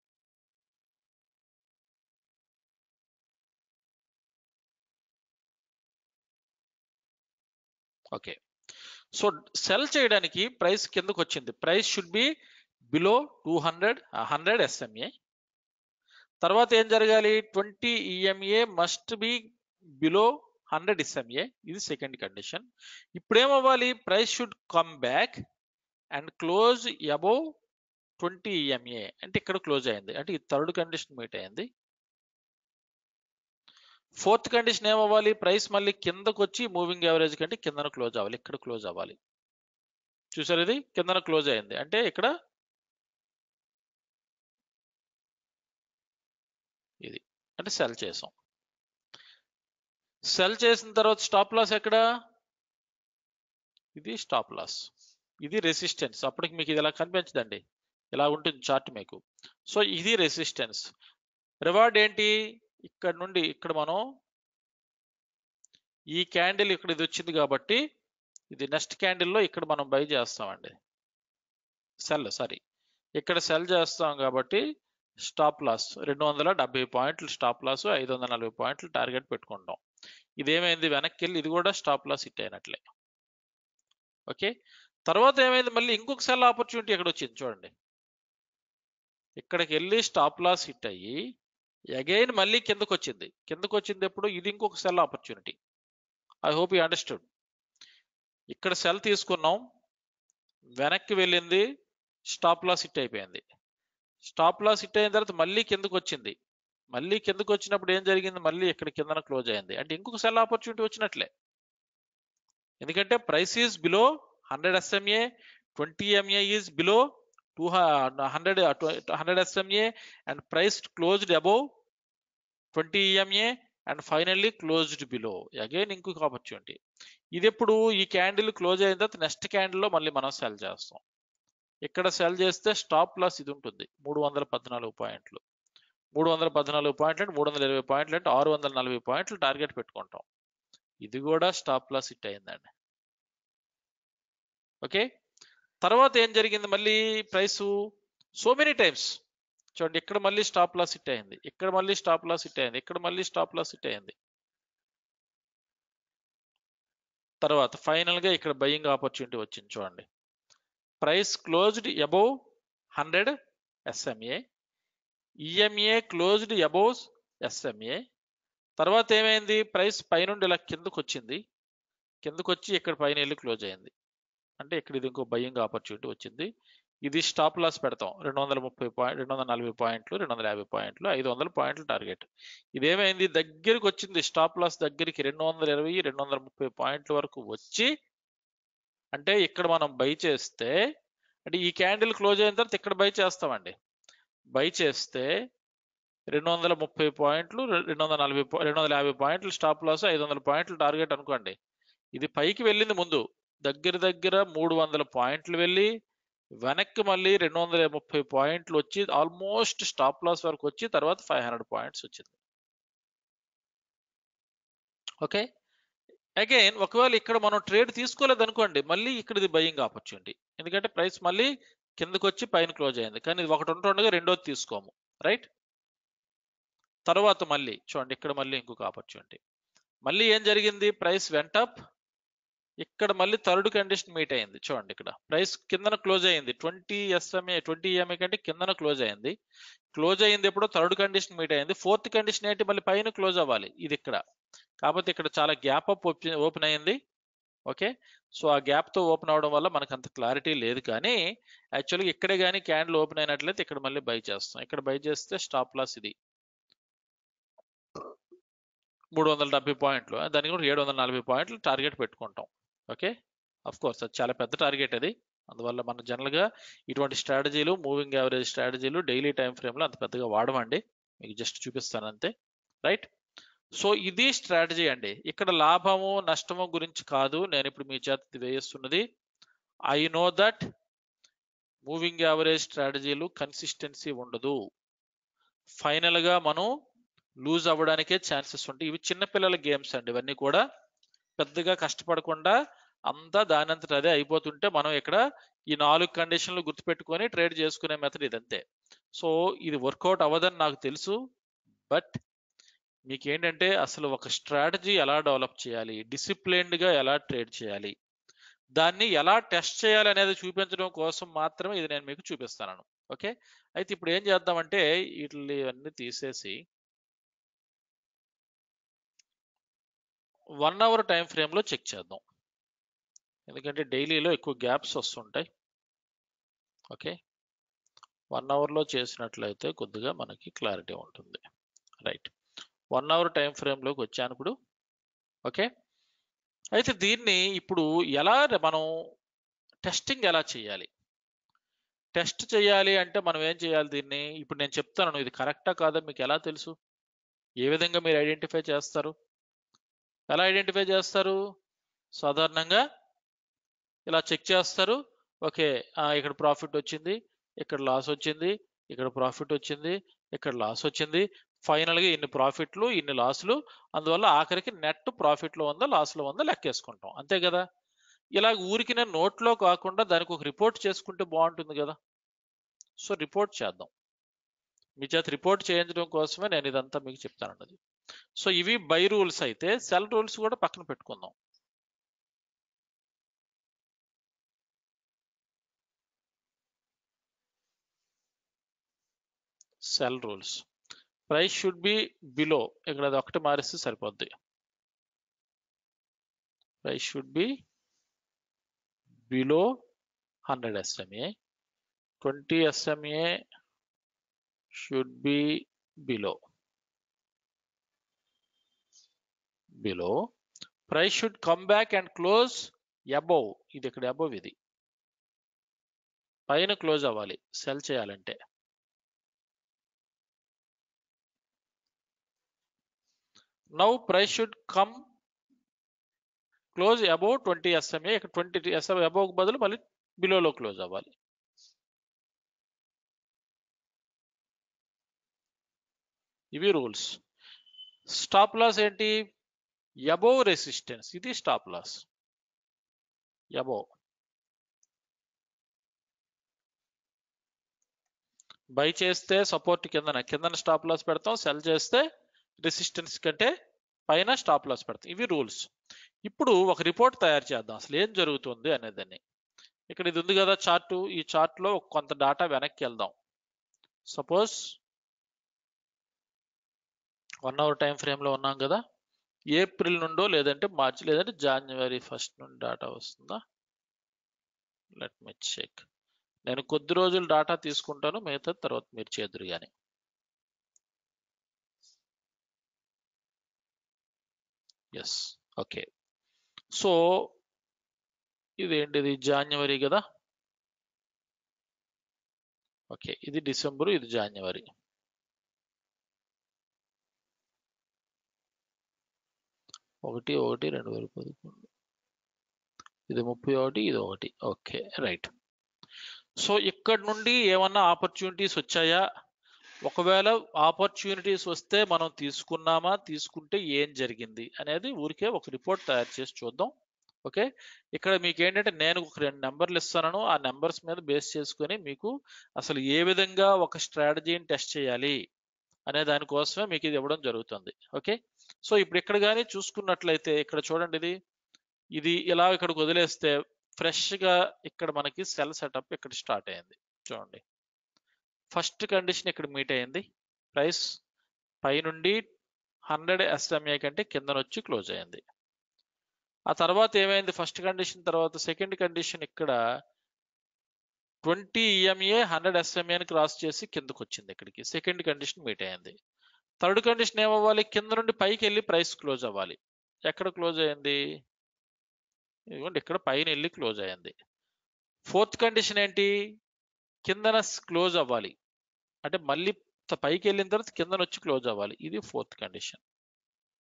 okay so sell చేయడానికి ప్రైస్ కిందకు వచ్చింది price should be below two hundred hundred SMA తర్వాత ఏం జరగాలి twenty EMA must be below hundred SMA ఇది సెకండ్ కండిషన్ ఇప్పుడు ఏమవ్వాలి price should come back and close above twenty EMA అంటే ఇక్కడ క్లోజ్ అయింది అంటే ఈ థర్డ్ కండిషన్ మీట్ అయింది ఫోర్త్ కండిషన్ ఏమవ్వాలి ప్రైస్ మళ్ళీ కిందకు వచ్చి మూవింగ్ యావరేజ్ కంటే కిందన క్లోజ్ అవ్వాలి ఇక్కడ క్లోజ్ అవ్వాలి చూసారు ఇది కిందన క్లోజ్ అయింది అంటే ఇక్కడ ఇది అంటే సెల్ చేసాం సెల్ చేసిన తర్వాత స్టాప్ లాస్ ఎక్కడ ఇది స్టాప్ లాస్ ఇది రెసిస్టెన్స్ అప్పటికి మీకు ఇది ఇలా కనిపించదండి ఇలా ఉంటుంది చార్ట్ మీకు సో ఇది రెసిస్టెన్స్ రివార్డ్ ఏంటి ఇక్కడ నుండి ఇక్కడ మనం ఈ క్యాండిల్ ఇక్కడ ఇది వచ్చింది కాబట్టి ఇది నెక్స్ట్ క్యాండిల్లో ఇక్కడ మనం బై చేస్తామండి సెల్ సారీ ఇక్కడ సెల్ చేస్తాం కాబట్టి స్టాప్ లాస్ రెండు వందల డెబ్బై పాయింట్లు స్టాప్ లాస్ ఐదు వందల నలభై పాయింట్లు టార్గెట్ పెట్టుకుంటాం ఇదేమైంది వెనక్కి వెళ్ళి ఇది కూడా స్టాప్ లాస్ హిట్ అయినట్లే ఓకే తర్వాత ఏమైంది మళ్ళీ ఇంకొక సెల్ ఆపర్చునిటీ ఎక్కడ వచ్చింది చూడండి ఇక్కడికి వెళ్ళి స్టాప్ లాస్ హిట్ అయ్యి అగైన్ మళ్ళీ కిందకు వచ్చింది కిందకు వచ్చింది ఎప్పుడు ఇది ఇంకొక sell opportunity I hope you understood ఇక్కడ సెల్ తీసుకున్నాం వెనక్కి వెళ్ళింది స్టాప్ లాస్ హిట్ అయిపోయింది స్టాప్ లాస్ హిట్ అయిన తర్వాత మళ్ళీ కిందకు వచ్చింది మళ్ళీ కిందకు వచ్చినప్పుడు ఏం జరిగింది మళ్ళీ ఇక్కడ కిందన క్లోజ్ అయింది అంటే ఇంకొక సెల్ ఆపర్చునిటీ వచ్చినట్లే ఎందుకంటే price is below hundred SMA twenty MA is below two hundred hundred SMA and price closed above twenty EMA and finally closed below again ఇంకొక ఆపర్చునిటీ ఇది ఎప్పుడు ఈ క్యాండిల్ క్లోజ్ అయిన తర్వాత నెక్స్ట్ క్యాండిల్లో మళ్ళీ మనం సెల్ చేస్తాం ఇక్కడ సెల్ చేస్తే స్టాప్ లాస్ ఇది ఉంటుంది మూడు వందల పద్నాలుగు పాయింట్లు మూడు వందల పద్నాలుగు పాయింట్లు అంటే మూడు వందల ఇరవై పాయింట్లు అంటే ఆరు వందల నలభై పాయింట్లు టార్గెట్ పెట్టుకుంటాం ఇది కూడా స్టాప్ లాస్ హిట్ అయిందండి ఓకే తర్వాత ఏం జరిగింది మళ్ళీ ప్రైస్ సో మెనీ టైమ్స్ చూడండి ఇక్కడ మళ్ళీ స్టాప్ లాస్ హిట్ అయింది ఇక్కడ మళ్ళీ స్టాప్ లాస్ హిట్ అయింది ఇక్కడ మళ్ళీ స్టాప్ లాస్ హిట్ అయింది తర్వాత ఫైనల్ గా ఇక్కడ బయింగ్ ఆపర్చునిటీ వచ్చింది చూడండి price closed above hundred SMA EMA closed above SMA తర్వాత ఏమైంది ప్రైస్ పైనుండి ఇలా కిందకు వచ్చింది కిందకు వచ్చి ఇక్కడ పైన వెళ్ళి క్లోజ్ అయింది అంటే ఇక్కడ ఇది ఇంకో బయింగ్ ఆపర్చునిటీ వచ్చింది ఇది స్టాప్ లాస్ పెడతాం రెండు వందల ముప్పై పాయింట్ రెండు వందల నలభై పాయింట్లు రెండు వందల యాభై పాయింట్లు ఐదు వందల పాయింట్లు టార్గెట్ ఇదేమైంది దగ్గరికి వచ్చింది స్టాప్ లాస్ దగ్గరికి రెండు వందల ఇరవై రెండు వందల ముప్పై పాయింట్ల వరకు వచ్చి అంటే ఇక్కడ మనం బై చేస్తే అంటే ఈ క్యాండిల్ క్లోజ్ అయిన తర్వాత ఇక్కడ బై చేస్తామండి బై చేస్తే రెండు వందల ముప్పై పాయింట్లు రెండు వందల నలభై రెండు వందల యాభై పాయింట్లు స్టాప్ లాస్ ఐదు వందల పాయింట్లు టార్గెట్ అనుకోండి ఇది పైకి వెళ్ళింది ముందు దగ్గర దగ్గర మూడు వందల పాయింట్లు వెళ్ళి వెనక్కి మళ్ళీ రెండు వందల ముప్పై పాయింట్లు వచ్చి ఆల్మోస్ట్ స్టాప్ లాస్ వరకు వచ్చి తర్వాత ఫైవ్ హండ్రెడ్ పాయింట్స్ వచ్చింది ఓకే అగైన్ ఒకవేళ ఇక్కడ మనం ట్రేడ్ తీసుకోలేదు అనుకోండి మళ్ళీ ఇక్కడ ఇది బయింగ్ ఆపర్చునిటీ ఎందుకంటే ప్రైస్ మళ్ళీ కిందకు వచ్చి పైన క్లోజ్ అయింది కానీ ఇది ఒకటి ఉంటుండగా రెండోది తీసుకోము రైట్ తర్వాత మళ్ళీ చూడండి ఇక్కడ మళ్ళీ ఇంకొక ఆపర్చునిటీ మళ్ళీ ఏం జరిగింది ప్రైస్ వెంటప్ ఇక్కడ మళ్ళీ థర్డ్ కండిషన్ మీట్ అయింది చూడండి ఇక్కడ ప్రైస్ కిందన క్లోజ్ అయింది ట్వంటీ ఎస్ఎంఏ ట్వంటీ ఈఎంఏ కంటే కిందన క్లోజ్ అయింది క్లోజ్ అయింది ఎప్పుడో థర్డ్ కండిషన్ మీట్ అయింది ఫోర్త్ కండిషన్ ఏంటి మళ్ళీ పైన క్లోజ్ అవ్వాలి ఇది ఇక్కడ కాకపోతే ఇక్కడ చాలా గ్యాప్ అప్ ఓపెన్ అయింది ఓకే సో ఆ గ్యాప్ తో ఓపెన్ అవడం వల్ల మనకు అంత క్లారిటీ లేదు కానీ యాక్చువల్గా ఇక్కడే కానీ క్యాండిల్ ఓపెన్ అయినట్లయితే ఇక్కడ మళ్ళీ బై చేస్తాం ఇక్కడ బై చేస్తే స్టాప్ లాస్ ఇది మూడు వందల డెబ్బై పాయింట్లు దానికి కూడా ఏడు వందల నలభై పాయింట్లు టార్గెట్ పెట్టుకుంటాం ఓకే అఫ్ కోర్స్ అది చాలా పెద్ద టార్గెట్ అది అందువల్ల మనం జనరల్గా ఇటువంటి స్ట్రాటజీలు మూవింగ్ యావరేజ్ స్ట్రాటజీలు డైలీ టైం ఫ్రేమ్లో అంత పెద్దగా వాడమండి మీకు జస్ట్ చూపిస్తాను అంతే రైట్ సో ఇది స్ట్రాటజీ అండి ఇక్కడ లాభము నష్టము గురించి కాదు నేను ఇప్పుడు మీ చేత ఇది వేయిస్తున్నది I know that moving average స్ట్రాటజీలు కన్సిస్టెన్సీ ఉండదు ఫైనల్ గా మనం లూజ్ అవ్వడానికే ఛాన్సెస్ ఉంటాయి ఇవి చిన్నపిల్లల గేమ్స్ అండి ఇవన్నీ కూడా పెద్దగా కష్టపడకుండా అంతా దానంతట అదే అయిపోతుంటే మనం ఇక్కడ ఈ నాలుగు కండిషన్లు గుర్తుపెట్టుకొని ట్రేడ్ చేసుకునే మెథడ్ ఇదంతే సో ఇది వర్కౌట్ అవ్వదని నాకు తెలుసు బట్ మీకు ఏంటంటే అసలు ఒక స్ట్రాటజీ ఎలా డెవలప్ చేయాలి డిసిప్లైన్డ్ గా ఎలా ట్రేడ్ చేయాలి దాన్ని ఎలా టెస్ట్ చేయాలి అనేది చూపించడం కోసం మాత్రమే ఇది నేను మీకు చూపిస్తాను ఓకే అయితే ఇప్పుడు ఏం చేద్దామంటే వీటిని అన్ని తీసేసి వన్ అవర్ టైం ఫ్రేమ్ లో చెక్ చేద్దాం ఎందుకంటే డైలీలో ఎక్కువ గ్యాప్స్ వస్తుంటాయి ఓకే వన్ అవర్లో చేసినట్లయితే కొద్దిగా మనకి క్లారిటీ ఉంటుంది రైట్ వన్ అవర్ టైం ఫ్రేమ్లోకి వచ్చాను ఇప్పుడు ఓకే అయితే దీన్ని ఇప్పుడు ఎలా మనం టెస్టింగ్ ఎలా చేయాలి టెస్ట్ చేయాలి అంటే మనం ఏం చేయాలి దీన్ని ఇప్పుడు నేను చెప్తాను ఇది కరెక్టా కాదా మీకు ఎలా తెలుసు ఏ విధంగా మీరు ఐడెంటిఫై చేస్తారు ఎలా ఐడెంటిఫై చేస్తారు సాధారణంగా ఇలా చెక్ చేస్తారు ఓకే ఇక్కడ ప్రాఫిట్ వచ్చింది ఇక్కడ లాస్ వచ్చింది ఇక్కడ ప్రాఫిట్ వచ్చింది ఇక్కడ లాస్ వచ్చింది ఫైనల్గా ఇన్ని ప్రాఫిట్లు ఇన్ని లాసులు అందువల్ల ఆఖరికి నెట్ ప్రాఫిట్లో ఉందా లాస్లో ఉందా లెక్కేసుకుంటాం అంతే కదా ఇలా ఊరికి నేను నోట్లో కాకుండా దానికి ఒక రిపోర్ట్ చేసుకుంటే బాగుంటుంది కదా సో రిపోర్ట్ చేద్దాం మీ చేత రిపోర్ట్ చేయించడం కోసమే నేను ఇదంతా మీకు చెప్తాను అన్నది సో ఇవి బై రూల్స్ అయితే సెల్ రూల్స్ కూడా పక్కన పెట్టుకుందాం sell rules price should be below ఇక్కడ అది ఒకటి మారిస్తే సరిపోద్ది price should be below hundred SMA twenty SMA should be below below price should come back and close above ఇది ఇక్కడ అబోవ్ ఇది పైన క్లోజ్ అవ్వాలి సెల్ చేయాలంటే now price should come close above twenty SMA ఇక్కడ ట్వంటీ ఎస్ఎం అబౌవ్ బదులు మళ్ళీ బిలోలో క్లోజ్ అవ్వాలి ఇవి రూల్స్ స్టాప్ లాస్ ఏంటి అబోవ్ రెసిస్టెన్స్ ఇది స్టాప్ లాస్ అబోవ్ బై చేస్తే సపోర్ట్ కిందన కిందన స్టాప్ లాస్ పెడతాం సెల్ చేస్తే రెసిస్టెన్స్ కంటే పైన స్టాప్ లాస్ పెడతాం ఇవి రూల్స్ ఇప్పుడు ఒక రిపోర్ట్ తయారు చేద్దాం అసలు ఏం జరుగుతుంది అనేదాన్ని ఇక్కడ ఇది ఉంది కదా చార్టు ఈ చార్ట్లో కొంత డాటా వెనక్కి వెళ్దాం సపోజ్ వన్ అవర్ టైం ఫ్రేమ్లో ఉన్నాం కదా ఏప్రిల్ నుండో లేదంటే మార్చి లేదంటే జనవరి ఫస్ట్ నుండి డాటా వస్తుందా లెట్ మీ చెక్ నేను కొద్ది రోజులు డాటా తీసుకుంటాను మిగతా తర్వాత మీరు చేదురు కానీ ఎస్ ఓకే సో ఇదేంటిది జాన్యువరి కదా ఓకే ఇది డిసెంబర్ ఇది జాన్యువరి ఒకటి ఒకటి రెండు వేల పదకొండు ఇది ముప్పై ఒకటి ఇది ఒకటి ఓకే రైట్ సో ఇక్కడ నుండి ఏమన్నా ఆపర్చునిటీస్ వచ్చాయా ఒకవేళ ఆపర్చునిటీస్ వస్తే మనం తీసుకున్నామా తీసుకుంటే ఏం జరిగింది అనేది ఊరికే ఒక రిపోర్ట్ తయారు చేసి చూద్దాం ఓకే ఇక్కడ మీకు ఏంటంటే నేను ఒక రెండు నెంబర్లు ఇస్తాను ఆ నెంబర్స్ మీద బేస్ చేసుకొని మీకు అసలు ఏ విధంగా ఒక స్ట్రాటజీని టెస్ట్ చేయాలి అనే దానికోసమే మీకు ఇది ఇవ్వడం జరుగుతుంది ఓకే సో ఇప్పుడు ఇక్కడ కానీ చూసుకున్నట్లయితే ఇక్కడ చూడండి ఇది ఇది ఇలా ఇక్కడికి వదిలేస్తే ఫ్రెష్గా ఇక్కడ మనకి సెల్ సెటప్ ఇక్కడ స్టార్ట్ అయింది చూడండి ఫస్ట్ కండిషన్ ఇక్కడ మీట్ అయింది ప్రైస్ పై నుండి హండ్రెడ్ ఎస్ఎంఏ కంటే కిందనొచ్చి క్లోజ్ అయింది ఆ తర్వాత ఏమైంది ఫస్ట్ కండిషన్ తర్వాత సెకండ్ కండిషన్ ఇక్కడ ట్వంటీ ఈఎంఏ హండ్రెడ్ ఎస్ఎంఏని క్రాస్ చేసి కిందకు వచ్చింది ఇక్కడికి సెకండ్ కండిషన్ మీట్ అయింది థర్డ్ కండిషన్ ఏమవ్వాలి కింద నుండి పైకి వెళ్ళి ప్రైస్ క్లోజ్ అవ్వాలి ఎక్కడ క్లోజ్ అయింది ఇదిగోండి ఇక్కడ పైన వెళ్ళి క్లోజ్ అయింది ఫోర్త్ కండిషన్ ఏంటి కిందన క్లోజ్ అవ్వాలి అంటే మళ్ళీ పైకి వెళ్ళిన తర్వాత కిందన వచ్చి క్లోజ్ అవ్వాలి ఇది ఫోర్త్ కండిషన్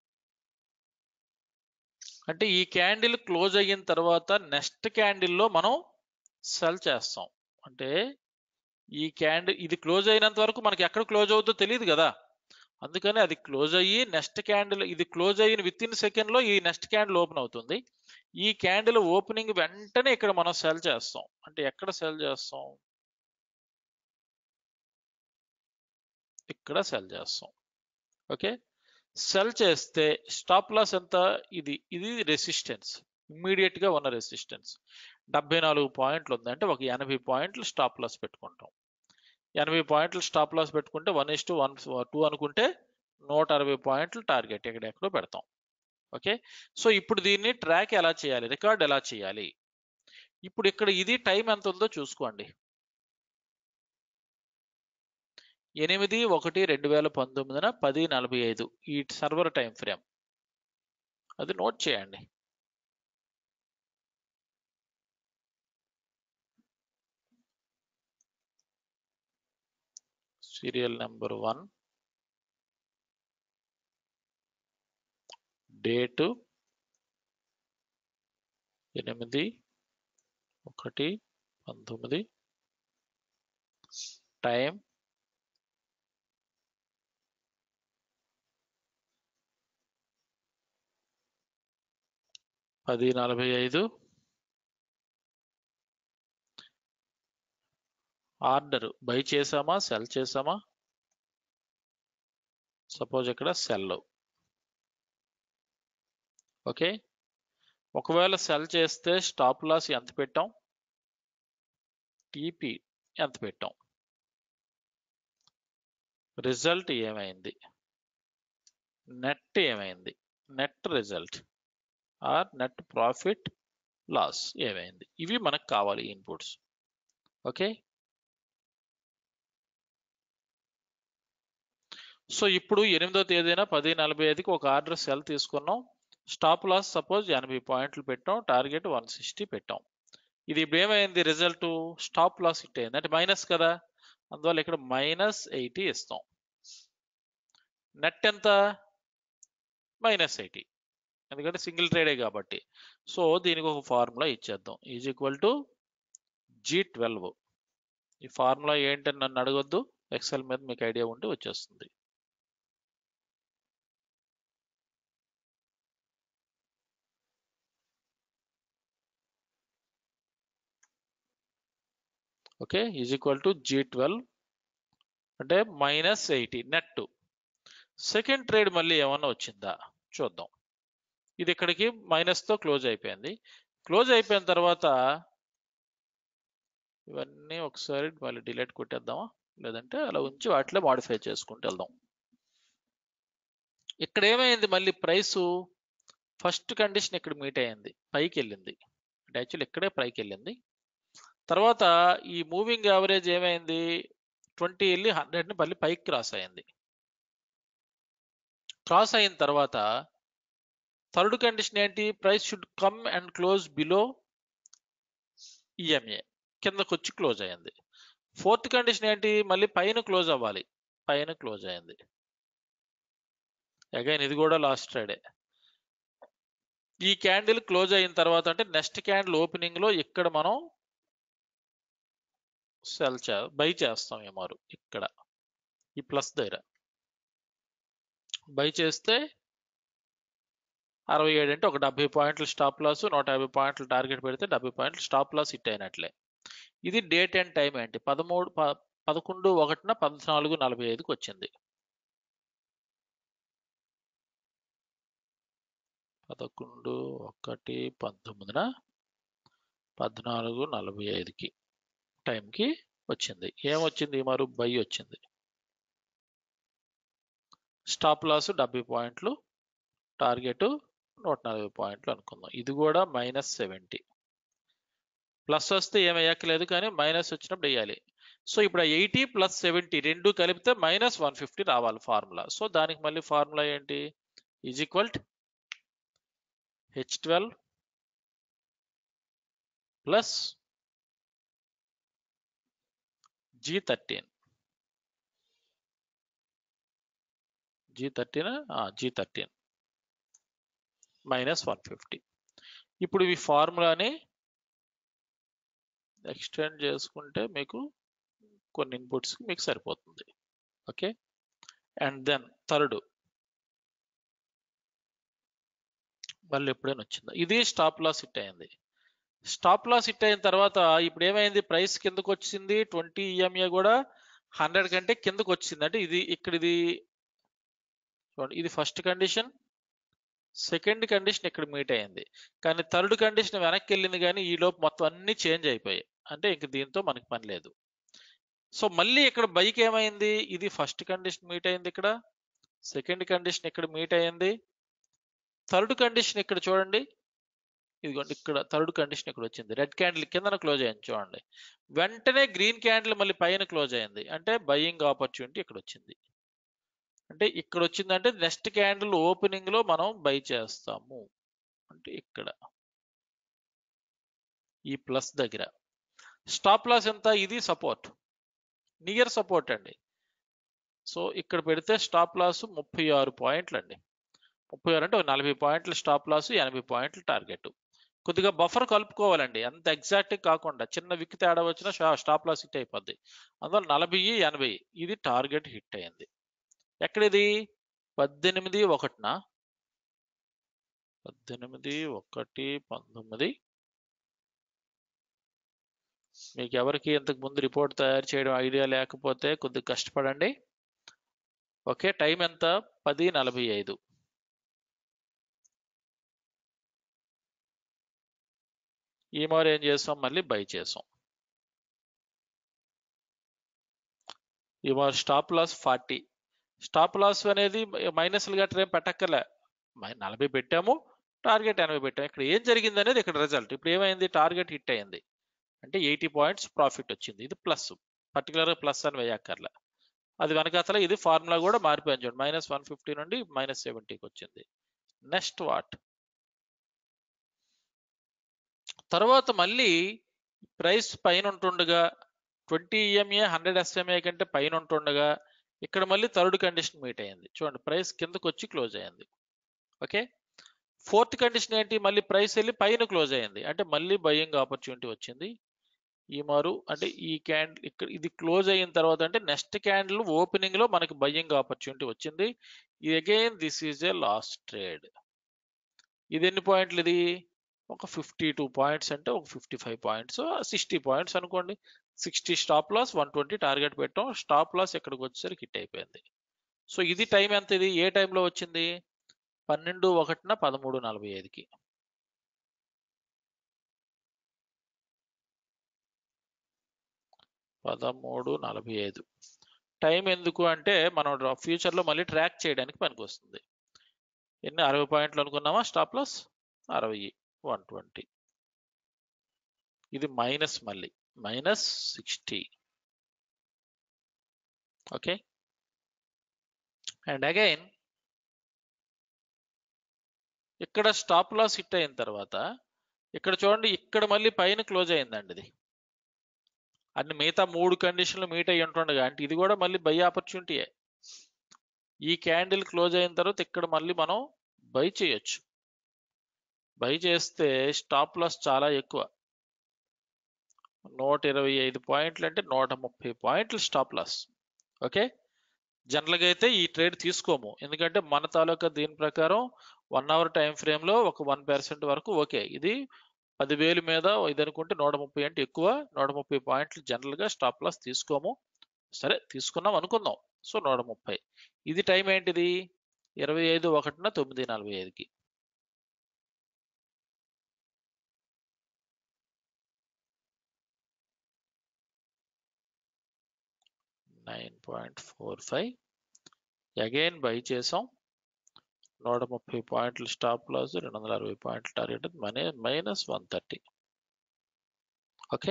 అంటే ఈ క్యాండిల్ క్లోజ్ అయిన తర్వాత నెక్స్ట్ క్యాండిల్లో మనం సెల్ చేస్తాం అంటే ఈ క్యాండిల్ ఇది క్లోజ్ అయినంత వరకు మనకి ఎక్కడ క్లోజ్ అవుతుందో తెలియదు కదా అందుకని అది క్లోజ్ అయ్యి నెక్స్ట్ క్యాండిల్ ఇది క్లోజ్ అయిన విత్ ఇన్ సెకండ్ లో ఈ నెక్స్ట్ క్యాండిల్ ఓపెన్ అవుతుంది ఈ క్యాండిల్ ఓపెనింగ్ వెంటనే ఇక్కడ మనం సెల్ చేస్తాం అంటే ఎక్కడ సెల్ చేస్తాం ఇక్కడ సెల్ చేస్తాం ఓకే సెల్ చేస్తే స్టాప్ లాస్ ఎంత ఇది ఇది రెసిస్టెన్స్ ఇమ్మీడియట్ గా ఉన్న రెసిస్టెన్స్ డెబ్బై నాలుగు పాయింట్లు ఉంది అంటే ఒక ఎనభై పాయింట్లు స్టాప్ లాస్ పెట్టుకుంటాం ఎనభై పాయింట్లు స్టాప్ లాస్ పెట్టుకుంటే one is to one two అనుకుంటే నూట అరవై పాయింట్లు టార్గెట్ ఎక్కడెక్కడో పెడతాం ఓకే సో ఇప్పుడు దీన్ని ట్రాక్ ఎలా చేయాలి రికార్డ్ ఎలా చేయాలి ఇప్పుడు ఇక్కడ ఇది టైం ఎంత ఉందో చూసుకోండి ఎనిమిది ఒకటి రెండు వేల పంతొమ్మిదిన పది నలభై ఐదు ఈ సర్వర్ టైం ఫ్రేమ్ అది నోట్ చేయండి సీరియల్ నెంబర్ వన్ డేటు ఎనిమిది ఒకటి పంతొమ్మిది టైం పది నలభై ఐదు ఆర్డర్ బై చేసామా సెల్ చేసామా సపోజ్ ఇక్కడ సెల్ ఓకే ఒకవేళ సెల్ చేస్తే స్టాప్ లాస్ ఎంత పెట్టాం టీపీ ఎంత పెట్టాం రిజల్ట్ ఏమైంది నెట్ ఏమైంది net result or net profit loss ఏమైంది ఇవి మనకు కావాలి ఇన్పుట్స్ ఓకే సో ఇప్పుడు ఎనిమిదో తేదీన పది నలభై ఐదుకి ఒక ఆర్డర్ సెల్ తీసుకున్నాం స్టాప్ లాస్ సపోజ్ ఎనభై పాయింట్లు పెట్టాం టార్గెట్ వన్ సిక్స్టీ పెట్టాం ఇది ఇప్పుడు ఏమైంది రిజల్ట్ స్టాప్ లాస్ హిట్ అయింది అంటే మైనస్ కదా అందువల్ల ఇక్కడ మైనస్ ఎయిటీ ఇస్తాం నెట్ ఎంత మైనస్ ఎయిటీ ఎందుకంటే సింగిల్ ట్రేడే కాబట్టి సో దీనికి ఒక ఫార్ములా ఇచ్చేద్దాం is equal to G twelve ఈ ఫార్ములా ఏంటని నన్ను అడగొద్దు ఎక్సెల్ మీద మీకు ఐడియా ఉంటే వచ్చేస్తుంది okay is equal to G twelve అంటే minus eighty net second trade మళ్ళీ ఏమన్నా వచ్చిందా చూద్దాం ఇది ఇక్కడికి మైనస్ తో క్లోజ్ అయిపోయింది క్లోజ్ అయిపోయిన తర్వాత ఇవన్నీ ఒకసారి మళ్ళీ డిలీట్ కొట్టేద్దామా లేదంటే అలా ఉంచి వాటిలో మాడిఫై చేసుకుంటూ వెళ్దాం ఇక్కడ ఏమైంది మళ్ళీ ప్రైస్ ఫస్ట్ కండిషన్ ఇక్కడ మీట్ అయ్యింది పైకి వెళ్ళింది అంటే యాక్చువల్ ఇక్కడే పైకి వెళ్ళింది తర్వాత ఈ మూవింగ్ యావరేజ్ ఏమైంది ట్వంటీ వెళ్ళి హండ్రెడ్ని మళ్ళీ పైకి క్రాస్ అయింది క్రాస్ అయిన తర్వాత థర్డ్ కండిషన్ ఏంటి price should come and close below EMA కిందకు వచ్చి క్లోజ్ అయింది ఫోర్త్ కండిషన్ ఏంటి మళ్ళీ పైన క్లోజ్ అవ్వాలి పైన క్లోజ్ అయింది అగైన్ ఇది కూడా లాస్ట్ ఫ్రైడే ఈ క్యాండిల్ క్లోజ్ అయిన తర్వాత అంటే నెక్స్ట్ క్యాండిల్ ఓపెనింగ్ లో ఇక్కడ మనం సెల్ చే బై చేస్తాం ఏమారు ఇక్కడ ఈ ప్లస్ దగ్గర బై చేస్తే అరవై ఏడు అంటే ఒక డెబ్బై పాయింట్లు స్టాప్ లాస్ నూట యాభై పాయింట్లు టార్గెట్ పెడితే డెబ్బై పాయింట్లు స్టాప్ లాస్ హిట్ అయినట్లే ఇది డేట్ అండ్ టైం ఏంటి పదమూడు ప- పదకొండు ఒకటిన పద్నాలుగు నలభై ఐదుకి వచ్చింది పదకొండు ఒకటి పంతొమ్మిదిన పద్నాలుగు నలభై ఐదుకి టైంకి వచ్చింది ఏమొచ్చింది మరి బై వచ్చింది స్టాప్ లాస్ డెబ్బై పాయింట్లు టార్గెట్ నూట నలభై పాయింట్లు అనుకుందాం ఇది కూడా మైనస్ సెవెంటీ ప్లస్ వస్తే ఏం వేయక్కలేదు కానీ మైనస్ వచ్చినప్పుడు వేయాలి సో ఇప్పుడు ఎయిటీ ప్లస్ సెవెంటీ రెండు కలిపితే మైనస్ వన్ ఫిఫ్టీ రావాలి ఫార్ములా సో దానికి మళ్ళీ ఫార్ములా ఏంటి is equal H twelve plus G thirteen G thirteen G thirteen minus one fifty ఇప్పుడు ఈ ఫార్ములాని ఎక్స్టెండ్ చేసుకుంటే మీకు కొన్ని ఇన్పుట్స్ మీకు సరిపోతుంది ఓకే అండ్ దెన్ థర్డ్ మళ్ళీ ఎప్పుడైనా వచ్చిందా ఇది స్టాప్ లాస్ హిట్ అయింది స్టాప్ లాస్ హిట్ అయిన తర్వాత ఇప్పుడు ఏమైంది ప్రైస్ కిందకు వచ్చింది ట్వంటీ ఈఎంఏ కూడా హండ్రెడ్ కంటే కిందకు వచ్చింది అంటే ఇది ఇక్కడ ఇది చూడండి ఇది ఫస్ట్ కండిషన్ సెకండ్ కండిషన్ ఇక్కడ మీట్ అయింది కానీ థర్డ్ కండిషన్ వెనక్కి వెళ్ళింది కానీ ఈ లోపు మొత్తం అన్ని చేంజ్ అయిపోయాయి అంటే ఇంక దీంతో మనకి పని లేదు సో మళ్ళీ ఇక్కడ బైక్ ఏమైంది ఇది ఫస్ట్ కండిషన్ మీట్ అయింది ఇక్కడ సెకండ్ కండిషన్ ఇక్కడ మీట్ అయింది థర్డ్ కండిషన్ ఇక్కడ చూడండి ఇదిగోండి ఇక్కడ థర్డ్ కండిషన్ ఇక్కడ వచ్చింది రెడ్ క్యాండిల్ కిందన క్లోజ్ అయింది చూడండి వెంటనే గ్రీన్ క్యాండిల్ మళ్ళీ పైన క్లోజ్ అయింది అంటే బయింగ్ ఆపర్చునిటీ ఇక్కడ వచ్చింది అంటే ఇక్కడ వచ్చిందంటే నెక్స్ట్ క్యాండిల్ ఓపెనింగ్ లో మనం బై చేస్తాము అంటే ఇక్కడ ఈ ప్లస్ దగ్గర స్టాప్ లాస్ ఎంత ఇది సపోర్ట్ నియర్ సపోర్ట్ అండి సో ఇక్కడ పెడితే స్టాప్ లాస్ ముప్పై ఆరు పాయింట్లు అండి ముప్పై ఆరు అంటే ఒక నలభై పాయింట్ల స్టాప్ లాస్ ఎనభై పాయింట్ల టార్గెట్ కొద్దిగా బఫర్ కలుపుకోవాలండి అంత ఎగ్జాక్ట్ కాకుండా చిన్న విక్ తేడా వచ్చినా స్టాప్ లాస్ హిట్ అయిపోద్ది అందువల్ల నలభై ఎనభై ఇది టార్గెట్ హిట్ అయింది ఎక్కడిది పద్దెనిమిది ఒకటిన పద్దెనిమిది ఒకటి పంతొమ్మిది మీకు ఎవరికి ఇంతకు ముందు రిపోర్ట్ తయారు చేయడం ఐడియా లేకపోతే కొద్దిగా కష్టపడండి ఓకే టైం ఎంత పది నలభై ఐదు ఈ మరి ఏం చేసాం మళ్ళీ బై చేసాం ఈ మరి stop loss forty stop loss అనేది మైనస్లు గట్రా ఏం పెట్టక్కర్లే మై- నలభై పెట్టాము టార్గెట్ ఎనభై పెట్టాము ఇక్కడ ఏం జరిగింది అనేది ఇక్కడ రిజల్ట్ ఇప్పుడు ఏమైంది టార్గెట్ హిట్ అయింది అంటే ఎయిటీ పాయింట్స్ ప్రాఫిట్ వచ్చింది ఇది ప్లస్ పర్టికులర్ ప్లస్ అని వేయక్కర్లే అది వెనకాతల ఇది ఫార్ములా కూడా మారిపోయింది చూడండి మైనస్ వన్ ఫిఫ్టీ నుండి మైనస్ సెవెంటీకి వచ్చింది నెక్స్ట్ వాట్ తర్వాత మళ్ళీ ప్రైస్ పైన ఉంటుండగా ట్వంటీ ఈఎంఏ హండ్రెడ్ ఎస్ఎంఏ కంటే పైన ఉంటుండగా ఇక్కడ మళ్ళీ థర్డ్ కండిషన్ మీట్ అయింది చూడండి ప్రైస్ కిందకు వచ్చి క్లోజ్ అయింది ఓకే ఫోర్త్ కండిషన్ ఏంటి మళ్ళీ ప్రైస్ వెళ్ళి పైన క్లోజ్ అయింది అంటే మళ్ళీ బయింగ్ ఆపర్చునిటీ వచ్చింది ఈ మారు అంటే ఈ క్యాండిల్ ఇక్కడ ఇది క్లోజ్ అయిన తర్వాత అంటే నెక్స్ట్ క్యాండిల్ ఓపెనింగ్ లో మనకి బయింగ్ ఆపర్చునిటీ వచ్చింది ఇది again this is a last trade ఇది ఎన్ని పాయింట్లు ఇది ఒక ఫిఫ్టీ టూ పాయింట్స్ అంటే ఒక fifty five points sixty points అనుకోండి sixty stop loss one twenty target పెట్టాం స్టాప్ లాస్ ఇక్కడికి వచ్చేసరికి హిట్ అయిపోయింది సో ఇది టైం ఎంత ఇది ఏ టైంలో వచ్చింది పన్నెండు ఒకటిన పదమూడు నలభై ఐదుకి పదమూడు నలభై ఐదు టైం ఎందుకు అంటే మనం ఫ్యూచర్ లో మళ్ళీ ట్రాక్ చేయడానికి పనికి వస్తుంది ఎన్ని అరవై పాయింట్లు అనుకున్నామా స్టాప్ లాస్ అరవై వన్ ట్వంటీ ఇది మైనస్ మళ్ళీ minus sixty okay and again ఇక్కడ స్టాప్ లాస్ హిట్ అయిన తర్వాత ఇక్కడ చూడండి ఇక్కడ మళ్ళీ పైన క్లోజ్ అయిందండి ఇది అన్ని మిగతా మూడు కండిషన్లు మీట్ అయ్యి ఉంటుండగా అంటే ఇది కూడా మళ్ళీ బై ఆపర్చునిటీయే ఈ క్యాండిల్ క్లోజ్ అయిన తర్వాత ఇక్కడ మళ్ళీ మనం బై చేయొచ్చు బై చేస్తే స్టాప్ లాస్ చాలా ఎక్కువ నూట ఇరవై ఐదు పాయింట్లు అంటే నూట ముప్పై పాయింట్లు స్టాప్ లాస్ ఓకే జనరల్గా అయితే ఈ ట్రేడ్ తీసుకోము ఎందుకంటే మన తాలూకా దీని ప్రకారం వన్ అవర్ టైం ఫ్రేమ్ లో ఒక వన్ పర్సెంట్ వరకు ఓకే ఇది పదివేలు మీద ఇది అనుకుంటే నూట ముప్పై అంటే ఎక్కువ నూట ముప్పై పాయింట్లు జనరల్ గా స్టాప్ లాస్ తీసుకోము సరే తీసుకున్నాం అనుకుందాం సో నూట ముప్పై ఇది టైం ఏంటిది ఇరవై ఐదు ఒకటిన తొమ్మిది నలభై ఐదుకి nine point four five again buy చేసాం నూట ముప్పై పాయింట్లు స్టాప్ లాస్ రెండు వందల అరవై పాయింట్లు target money minus one thirty okay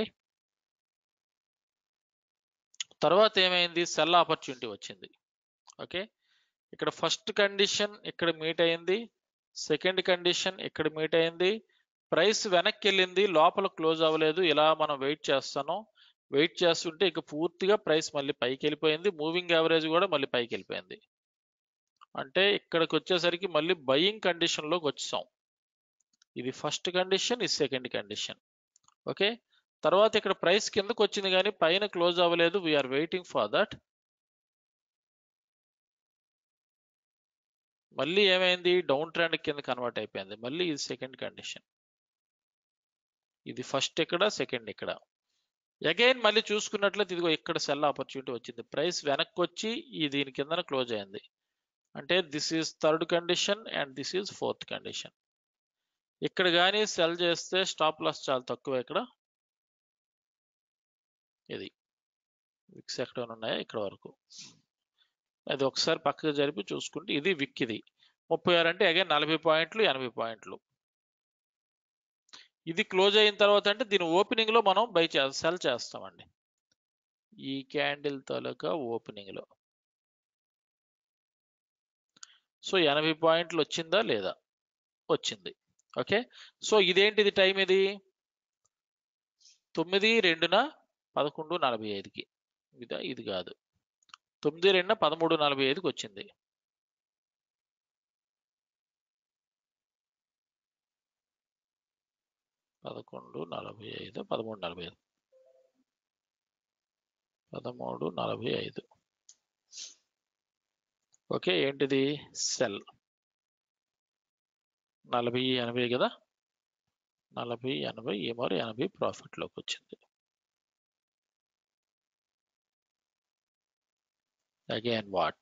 తర్వాత ఏమైంది సెల్ ఆపర్చునిటీ వచ్చింది ఓకే ఇక్కడ ఫస్ట్ కండిషన్ ఇక్కడ మీట్ అయింది సెకండ్ కండిషన్ ఇక్కడ మీట్ అయింది ప్రైస్ వెనక్కి వెళ్ళింది లోపల క్లోజ్ అవ్వలేదు ఇలా మనం వెయిట్ చేస్తాను వెయిట్ చేస్తుంటే ఇక పూర్తిగా ప్రైస్ మళ్ళీ పైకి వెళ్ళిపోయింది మూవింగ్ యావరేజ్ కూడా మళ్ళీ పైకి వెళ్ళిపోయింది అంటే ఇక్కడికి వచ్చేసరికి మళ్ళీ బయింగ్ కండిషన్ లోకి వచ్చాం ఇది ఫస్ట్ కండిషన్ ఇది సెకండ్ కండిషన్ ఓకే తర్వాత ఇక్కడ ప్రైస్ కిందకు వచ్చింది కానీ పైన క్లోజ్ అవ్వలేదు వీఆర్ వెయిటింగ్ ఫర్ దట్ మళ్ళీ ఏమైంది డౌన్ ట్రెండ్ కింద కన్వర్ట్ అయిపోయింది మళ్ళీ ఇది సెకండ్ కండిషన్ ఇది ఫస్ట్ ఇక్కడ సెకండ్ ఇక్కడ అగైన్ మళ్ళీ చూసుకున్నట్లయితే ఇదిగో ఇక్కడ సెల్ ఆపర్చునిటీ వచ్చింది ప్రైస్ వెనక్కి వచ్చి ఈ దీని కిందన క్లోజ్ అయింది అంటే this is third condition and this is fourth condition ఇక్కడ కానీ సెల్ చేస్తే స్టాప్ లాస్ చాలా తక్కువ ఇక్కడ ఇది విక్స్ ఎక్కడ ఉన్నాయా ఇక్కడ వరకు అది ఒకసారి పక్కకు జరిపి చూసుకుంటే ఇది విక్ ఇది ముప్పై ఆరు అంటే అగైన్ నలభై పాయింట్లు ఎనభై పాయింట్లు ఇది క్లోజ్ అయిన తర్వాత అంటే దీని ఓపెనింగ్ లో మనం బై చే సెల్ చేస్తామండి ఈ క్యాండిల్ తాలూకా ఓపెనింగ్ లో సో ఎనభై పాయింట్లు వచ్చిందా లేదా వచ్చింది ఓకే సో ఇదేంటిది టైం ఇది తొమ్మిది రెండున పదకొండు నలభై ఐదుకి ఇదా ఇది కాదు తొమ్మిది రెండున పదమూడు నలభై ఐదుకి వచ్చింది పదకొండు నలభై ఐదు పదమూడు నలభై ఐదు పదమూడు నలభై ఐదు ఓకే ఏంటిది సెల్ నలభై ఎనభై కదా నలభై ఎనభై ఈ మరి ఎనభై ప్రాఫిట్లోకి వచ్చింది అగైన్ వాట్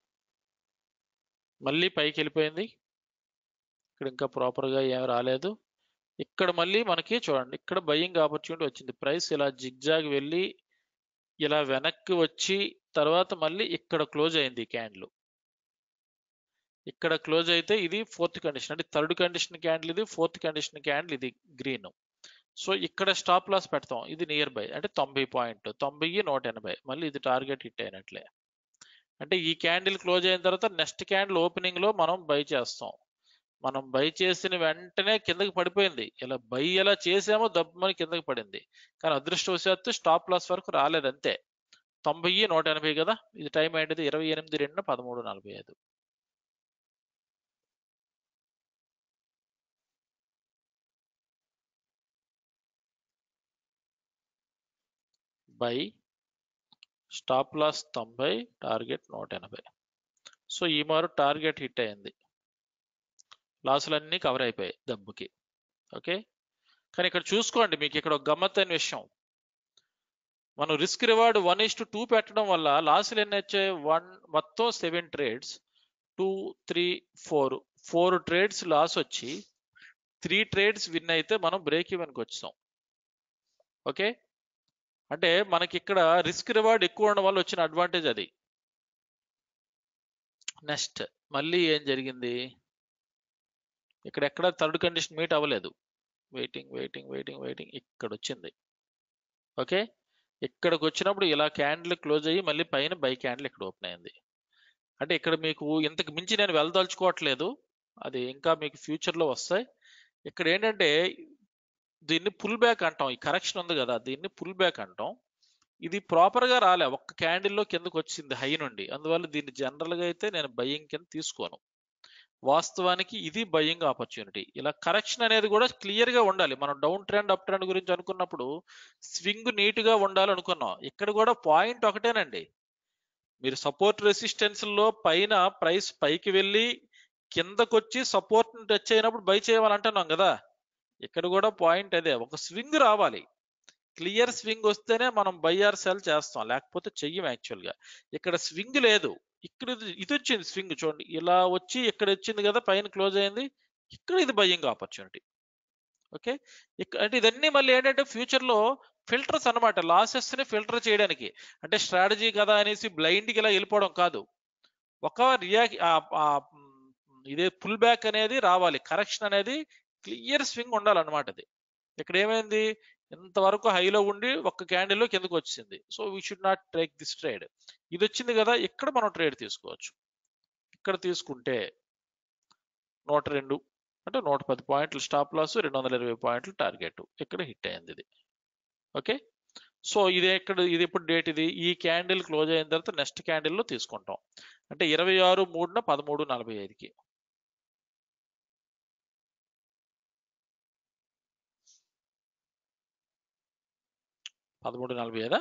మళ్ళీ పైకి వెళ్ళిపోయింది ఇక్కడ ఇంకా ప్రాపర్గా ఏం రాలేదు ఇక్కడ మళ్ళీ మనకి చూడండి ఇక్కడ బయ్యింగ్ ఆపర్చునిటీ వచ్చింది ప్రైస్ ఇలా జిగ్జాగ్ వెళ్ళి ఇలా వెనక్కి వచ్చి తర్వాత మళ్ళీ ఇక్కడ క్లోజ్ అయింది క్యాండిల్ ఇక్కడ క్లోజ్ అయితే ఇది ఫోర్త్ కండిషన్ అంటే థర్డ్ కండిషన్ క్యాండిల్ ఇది ఫోర్త్ కండిషన్ క్యాండిల్ ఇది గ్రీన్ సో ఇక్కడ స్టాప్ లాస్ పెడతాం ఇది నియర్ బై అంటే తొంభై పాయింట్ తొంభై నూట ఎనభై మళ్ళీ ఇది టార్గెట్ హిట్ అయినట్లే అంటే ఈ క్యాండిల్ క్లోజ్ అయిన తర్వాత నెక్స్ట్ క్యాండిల్ ఓపెనింగ్ లో మనం బై చేస్తాం మనం బై చేసిన వెంటనే కిందకి పడిపోయింది ఇలా బై ఎలా చేసామో దబ్బమని కిందకి పడింది కానీ అదృష్టవశాత్తు స్టాప్ లాస్ వరకు రాలేదు అంతే తొంభై నూట ఎనభై కదా ఇది టైం ఏంటిది ఇరవై ఎనిమిది రెండు పదమూడు నలభై ఐదు బై స్టాప్ లాస్ తొంభై టార్గెట్ నూట ఎనభై సో ఈ మారు టార్గెట్ హిట్ అయింది లాసులన్నీ కవర్ అయిపోయాయి దెబ్బకి ఓకే కానీ ఇక్కడ చూసుకోండి మీకు ఇక్కడ ఒక గమ్మత్తైన విషయం మనం risk reward one is to two పెట్టడం వల్ల లాసులు ఎన్ని వచ్చాయి వన్ మొత్తం seven trades two three four four trades loss వచ్చి త్రీ ట్రేడ్స్ విన్ అయితే మనం బ్రేక్ ఈవెన్కి వచ్చాం ఓకే అంటే మనకి ఇక్కడ రిస్క్ రివార్డ్ ఎక్కువ ఉండడం వల్ల వచ్చిన అడ్వాంటేజ్ అది నెక్స్ట్ మళ్ళీ ఏం జరిగింది ఇక్కడ ఎక్కడ థర్డ్ కండిషన్ మీట్ అవ్వలేదు వెయిటింగ్ వెయిటింగ్ వెయిటింగ్ వెయిటింగ్ ఇక్కడ వచ్చింది ఓకే ఇక్కడికి వచ్చినప్పుడు ఇలా క్యాండిల్ క్లోజ్ అయ్యి మళ్ళీ పైన బై క్యాండిల్ ఇక్కడ ఓపెన్ అయింది అంటే ఇక్కడ మీకు ఇంతకు మించి నేను వెళ్ళదలుచుకోవట్లేదు అది ఇంకా మీకు ఫ్యూచర్లో వస్తాయి ఇక్కడ ఏంటంటే దీన్ని పుల్ బ్యాక్ అంటాం ఈ కరెక్షన్ ఉంది కదా దీన్ని పుల్ బ్యాక్ అంటాం ఇది ప్రాపర్ గా రాలే ఒక్క క్యాండిల్లో కిందకు వచ్చింది హై నుండి అందువల్ల దీన్ని జనరల్ గా అయితే నేను బయ్యింగ్ కింద తీసుకోను వాస్తవానికి ఇది బయ్యింగ్ ఆపర్చునిటీ ఇలా కరెక్షన్ అనేది కూడా క్లియర్ గా ఉండాలి మనం డౌన్ ట్రెండ్ అప్ ట్రెండ్ గురించి అనుకున్నప్పుడు స్వింగ్ నీట్ గా ఉండాలి అనుకున్నాం ఇక్కడ కూడా పాయింట్ ఒకటేనండి మీరు సపోర్ట్ రెసిస్టెన్స్ లో పైన ప్రైస్ పైకి వెళ్ళి కిందకొచ్చి సపోర్ట్ టచ్ అయినప్పుడు బై చేయమని అంటున్నాం కదా ఇక్కడ కూడా పాయింట్ అదే ఒక స్వింగ్ రావాలి క్లియర్ స్వింగ్ వస్తేనే మనం బై ఆర్ సెల్ చేస్తాం లేకపోతే చెయ్యం యాక్చువల్ గా ఇక్కడ స్వింగ్ లేదు ఇక్కడ ఇది ఇది వచ్చింది స్వింగ్ చూడండి ఇలా వచ్చి ఇక్కడ వచ్చింది కదా పైన క్లోజ్ అయింది ఇక్కడ ఇది బయ్యింగ్ ఆపర్చునిటీ ఓకే అంటే ఇదన్నీ మళ్ళీ ఏంటంటే ఫ్యూచర్ లో ఫిల్టర్స్ అనమాట లాసెస్ ని ఫిల్టర్ చేయడానికి అంటే స్ట్రాటజీ కదా అనేసి బ్లైండ్ కి ఇలా వెళ్ళిపోవడం కాదు ఒక రియాక్ ఇదే పుల్ బ్యాక్ అనేది రావాలి కరెక్షన్ అనేది క్లియర్ స్వింగ్ ఉండాలన్నమాట అది ఇక్కడ ఏమైంది ఇంతవరకు హైలో ఉండి ఒక్క క్యాండిల్లో కిందకు వచ్చింది so we should not take this trade ఇది వచ్చింది కదా ఇక్కడ మనం ట్రేడ్ తీసుకోవచ్చు ఇక్కడ తీసుకుంటే నూట రెండు అంటే నూట పది పాయింట్లు స్టాప్ లాస్ రెండు వందల ఇరవై పాయింట్లు టార్గెట్ ఇక్కడ హిట్ అయింది ఇది ఓకే సో ఇది ఎక్కడ ఇది ఇప్పుడు డేట్ ఇది ఈ క్యాండిల్ క్లోజ్ అయిన తర్వాత నెక్స్ట్ క్యాండిల్లో తీసుకుంటాం అంటే ఇరవై ఆరు మూడున పదమూడు నలభై ఐదుకి పదమూడు నలభై ఐదా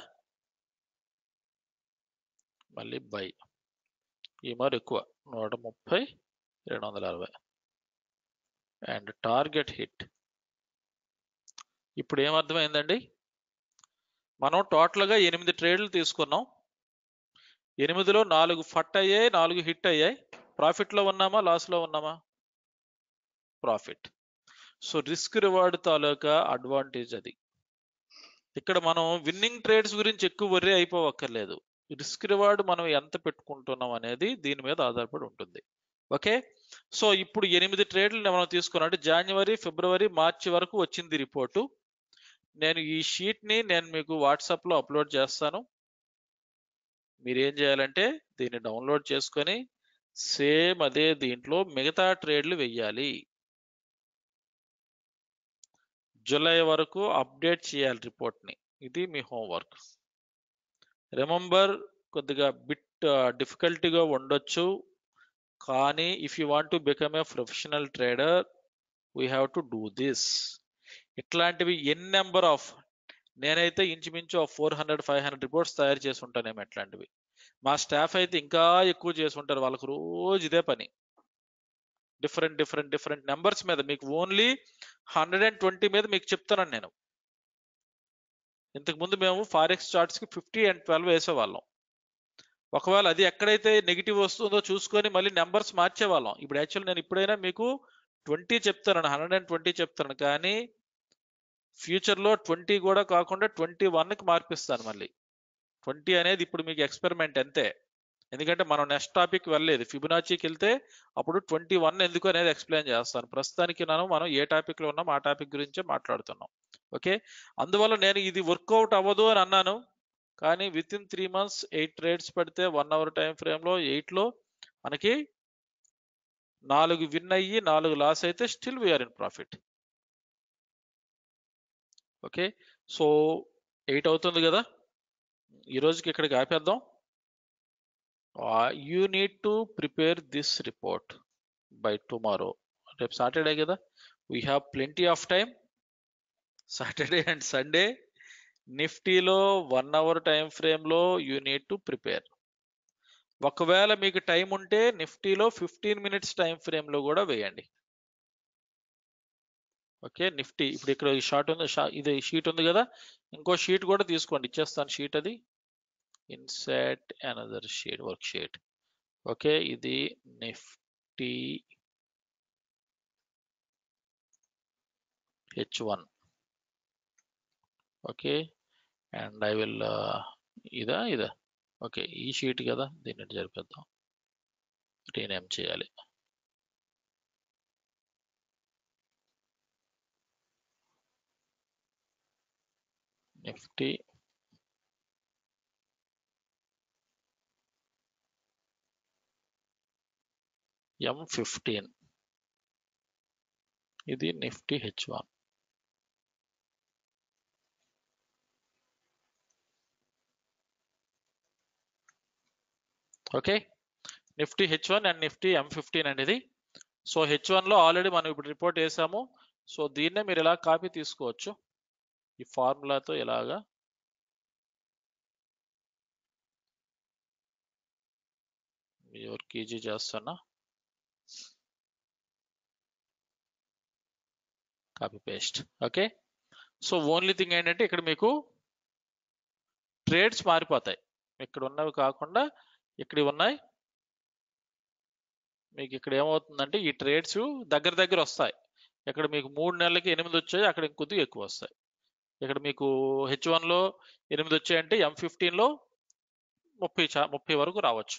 మళ్ళీ బై ఈ మరి ఎక్కువ నూట ముప్పై రెండు వందల అరవై అండ్ టార్గెట్ హిట్ ఇప్పుడు ఏమర్థమైందండి మనం టోటల్గా ఎనిమిది ట్రేడ్లు తీసుకున్నాం ఎనిమిదిలో నాలుగు ఫట్ అయ్యాయి నాలుగు హిట్ అయ్యాయి ప్రాఫిట్లో ఉన్నామా లాస్లో ఉన్నామా ప్రాఫిట్ సో రిస్క్ రివార్డ్ తాలూకా అడ్వాంటేజ్ అది ఇక్కడ మనం విన్నింగ్ ట్రేడ్స్ గురించి ఎక్కువ వర్రీ అయిపోవక్కర్లేదు రిస్క్ రివార్డ్ మనం ఎంత పెట్టుకుంటున్నాం అనేది దీని మీద ఆధారపడి ఉంటుంది ఓకే సో ఇప్పుడు ఎనిమిది ట్రేడ్లు మనం తీసుకున్నాం అంటే జనవరి ఫిబ్రవరి మార్చి వరకు వచ్చింది రిపోర్టు నేను ఈ షీట్ని నేను మీకు వాట్సాప్లో అప్లోడ్ చేస్తాను మీరు ఏం చేయాలంటే దీన్ని డౌన్లోడ్ చేసుకొని సేమ్ అదే దీంట్లో మిగతా ట్రేడ్లు వెయ్యాలి జూలై వరకు అప్డేట్ చేయాలి రిపోర్ట్ని ఇది మీ హోంవర్క్ రిమెంబర్ కొద్దిగా బిట్ డిఫికల్టీగా ఉండొచ్చు కానీ if you want to become a professional trader we have to do this ఇట్లాంటివి ఎన్ నెంబర్ ఆఫ్ నేనైతే ఇంచుమించు four hundred five hundred reports తయారు చేసి ఉంటానేమో ఇట్లాంటివి మా స్టాఫ్ అయితే ఇంకా ఎక్కువ చేసి ఉంటారు వాళ్ళకు రోజు ఇదే పని డిఫరెంట్ డిఫరెంట్ డిఫరెంట్ నెంబర్స్ మీద మీకు ఓన్లీ హండ్రెడ్ అండ్ ట్వంటీ మీద మీకు చెప్తాను నేను ఇంతకు ముందు మేము ఫారెక్స్ చార్ట్స్ కి ఫిఫ్టీ అండ్ ట్వెల్వ్ వేసేవాళ్ళం ఒకవేళ అది ఎక్కడైతే నెగిటివ్ వస్తుందో చూసుకొని మళ్ళీ నెంబర్స్ మార్చేవాళ్ళం ఇప్పుడు యాక్చువల్ నేను ఇప్పుడైనా మీకు ట్వంటీ చెప్తాను హండ్రెడ్ అండ్ ట్వంటీ చెప్తాను కానీ ఫ్యూచర్లో ట్వంటీ కూడా కాకుండా ట్వంటీ వన్కి మార్పిస్తాను మళ్ళీ ట్వంటీ అనేది ఇప్పుడు మీకు ఎక్స్పెరిమెంట్ అంతే ఎందుకంటే మనం నెక్స్ట్ టాపిక్ వెళ్ళలేదు ఫిబునాచీకి వెళ్తే అప్పుడు ట్వంటీ వన్ ఎందుకు అనేది ఎక్స్ప్లెయిన్ చేస్తాను ప్రస్తుతానికి నేను మనం ఏ టాపిక్ లో ఉన్నాం ఆ టాపిక్ గురించే మాట్లాడుతున్నాం ఓకే అందువల్ల నేను ఇది వర్కౌట్ అవ్వదు అని అన్నాను కానీ with in three months eight trades పెడితే వన్ అవర్ టైం ఫ్రేమ్లో ఎయిట్లో మనకి నాలుగు విన్ అయ్యి నాలుగు లాస్ అయితే still we're in profit okay so eight అవుతుంది కదా ఈ రోజుకి ఇక్కడికి ఆపేద్దాం you need to prepare this report by tomorrow రేపు సాటర్డే కదా we have plenty of time Saturday and Sunday నిఫ్టీలో వన్ అవర్ టైం ఫ్రేమ్లో యూ నీడ్ టు ప్రిపేర్ ఒకవేళ మీకు టైం ఉంటే నిఫ్టీలో ఫిఫ్టీన్ మినిట్స్ టైం ఫ్రేమ్లో కూడా వేయండి ఓకే నిఫ్టీ ఇప్పుడు ఇక్కడ ఈ షార్ట్ ఉంది షా- ఇది షీట్ ఉంది కదా ఇంకో షీట్ కూడా తీసుకోండి ఇచ్చేస్తాను షీట్ అది insert another sheet work sheet okay ఇది Nifty H one okay and I will ఇదా ఇదా ఓకే ఈ షీట్ కదా దీన్ని జరిపేద్దాం రీనేమ్ చేయాలి నిఫ్టీ ఎం ఫిఫ్టీన్ ఇది Nifty H one okay Nifty H one and Nifty M fifteen అనేది సో హెచ్ లో ఆల్రెడీ మనం ఇప్పుడు రిపోర్ట్ వేసాము సో దీన్నే మీరు ఇలా కాపీ తీసుకోవచ్చు ఈ ఫార్ములాతో ఇలాగా ఎవరికి ఈజీ చేస్తున్నా copy paste okay so only thing ఏంటంటే ఇక్కడ మీకు ట్రేడ్స్ మారిపోతాయి ఇక్కడ ఉన్నవి కాకుండా ఇక్కడ ఉన్నాయి మీకు ఇక్కడ ఏమవుతుందంటే ఈ ట్రేడ్స్ దగ్గర దగ్గర వస్తాయి ఇక్కడ మీకు మూడు నెలలకి ఎనిమిది వచ్చాయి అక్కడ ఇంకొద్దిగా ఎక్కువ వస్తాయి ఇక్కడ మీకు హెచ్ లో ఎనిమిది వచ్చాయంటే ఎం ఫిఫ్టీన్లో ముప్పై చా ముప్పై వరకు రావచ్చు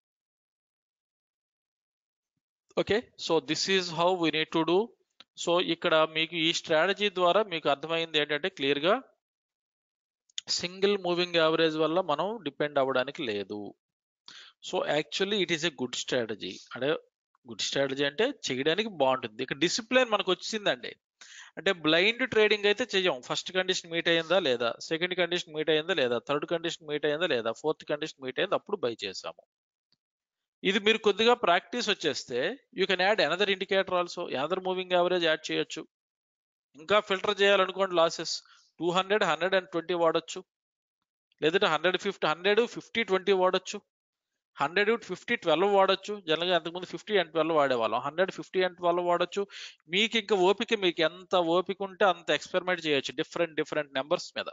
okay so this is how we need to do so ఇక్కడ మీకు ఈ స్ట్రాటజీ ద్వారా మీకు అర్థమైంది ఏంటంటే క్లియర్గా సింగిల్ మూవింగ్ యావరేజ్ వల్ల మనం డిపెండ్ అవ్వడానికి లేదు so actually it is a good strategy అంటే గుడ్ స్ట్రాటజీ అంటే చేయడానికి బాగుంటుంది ఇక డిసిప్లిన్ మనకు వచ్చిందండి అంటే బ్లైండ్ ట్రేడింగ్ అయితే చెయ్యం ఫస్ట్ కండిషన్ మీట్ అయిందా లేదా సెకండ్ కండిషన్ మీట్ అయిందా లేదా థర్డ్ కండిషన్ మీట్ అయిందా లేదా ఫోర్త్ కండిషన్ మీట్ అయింది అప్పుడు బై చేసాము ఇది మీరు కొద్దిగా ప్రాక్టీస్ వచ్చేస్తే you can add another indicator also another moving average add చేయొచ్చు ఇంకా ఫిల్టర్ చేయాలనుకోండి losses two hundred hundred and twenty వాడచ్చు లేదంటే hundred fifty hundred fifty twenty వాడచ్చు హండ్రెడ్ ఫిఫ్టీ ట్వెల్వ్ వాడచ్చు జనరల్గా అంతకుముందు ఫిఫ్టీ అండ్ ట్వెల్వ్ వాడేవాళ్ళం హండ్రెడ్ ఫిఫ్టీ అండ్ ట్వెల్వ్ వాడచ్చు మీకు ఇంకా ఓపిక మీకు ఎంత ఓపిక ఉంటే అంత ఎక్స్పెరిమెంట్ చేయొచ్చు డిఫరెంట్ డిఫరెంట్ నెంబర్స్ మీద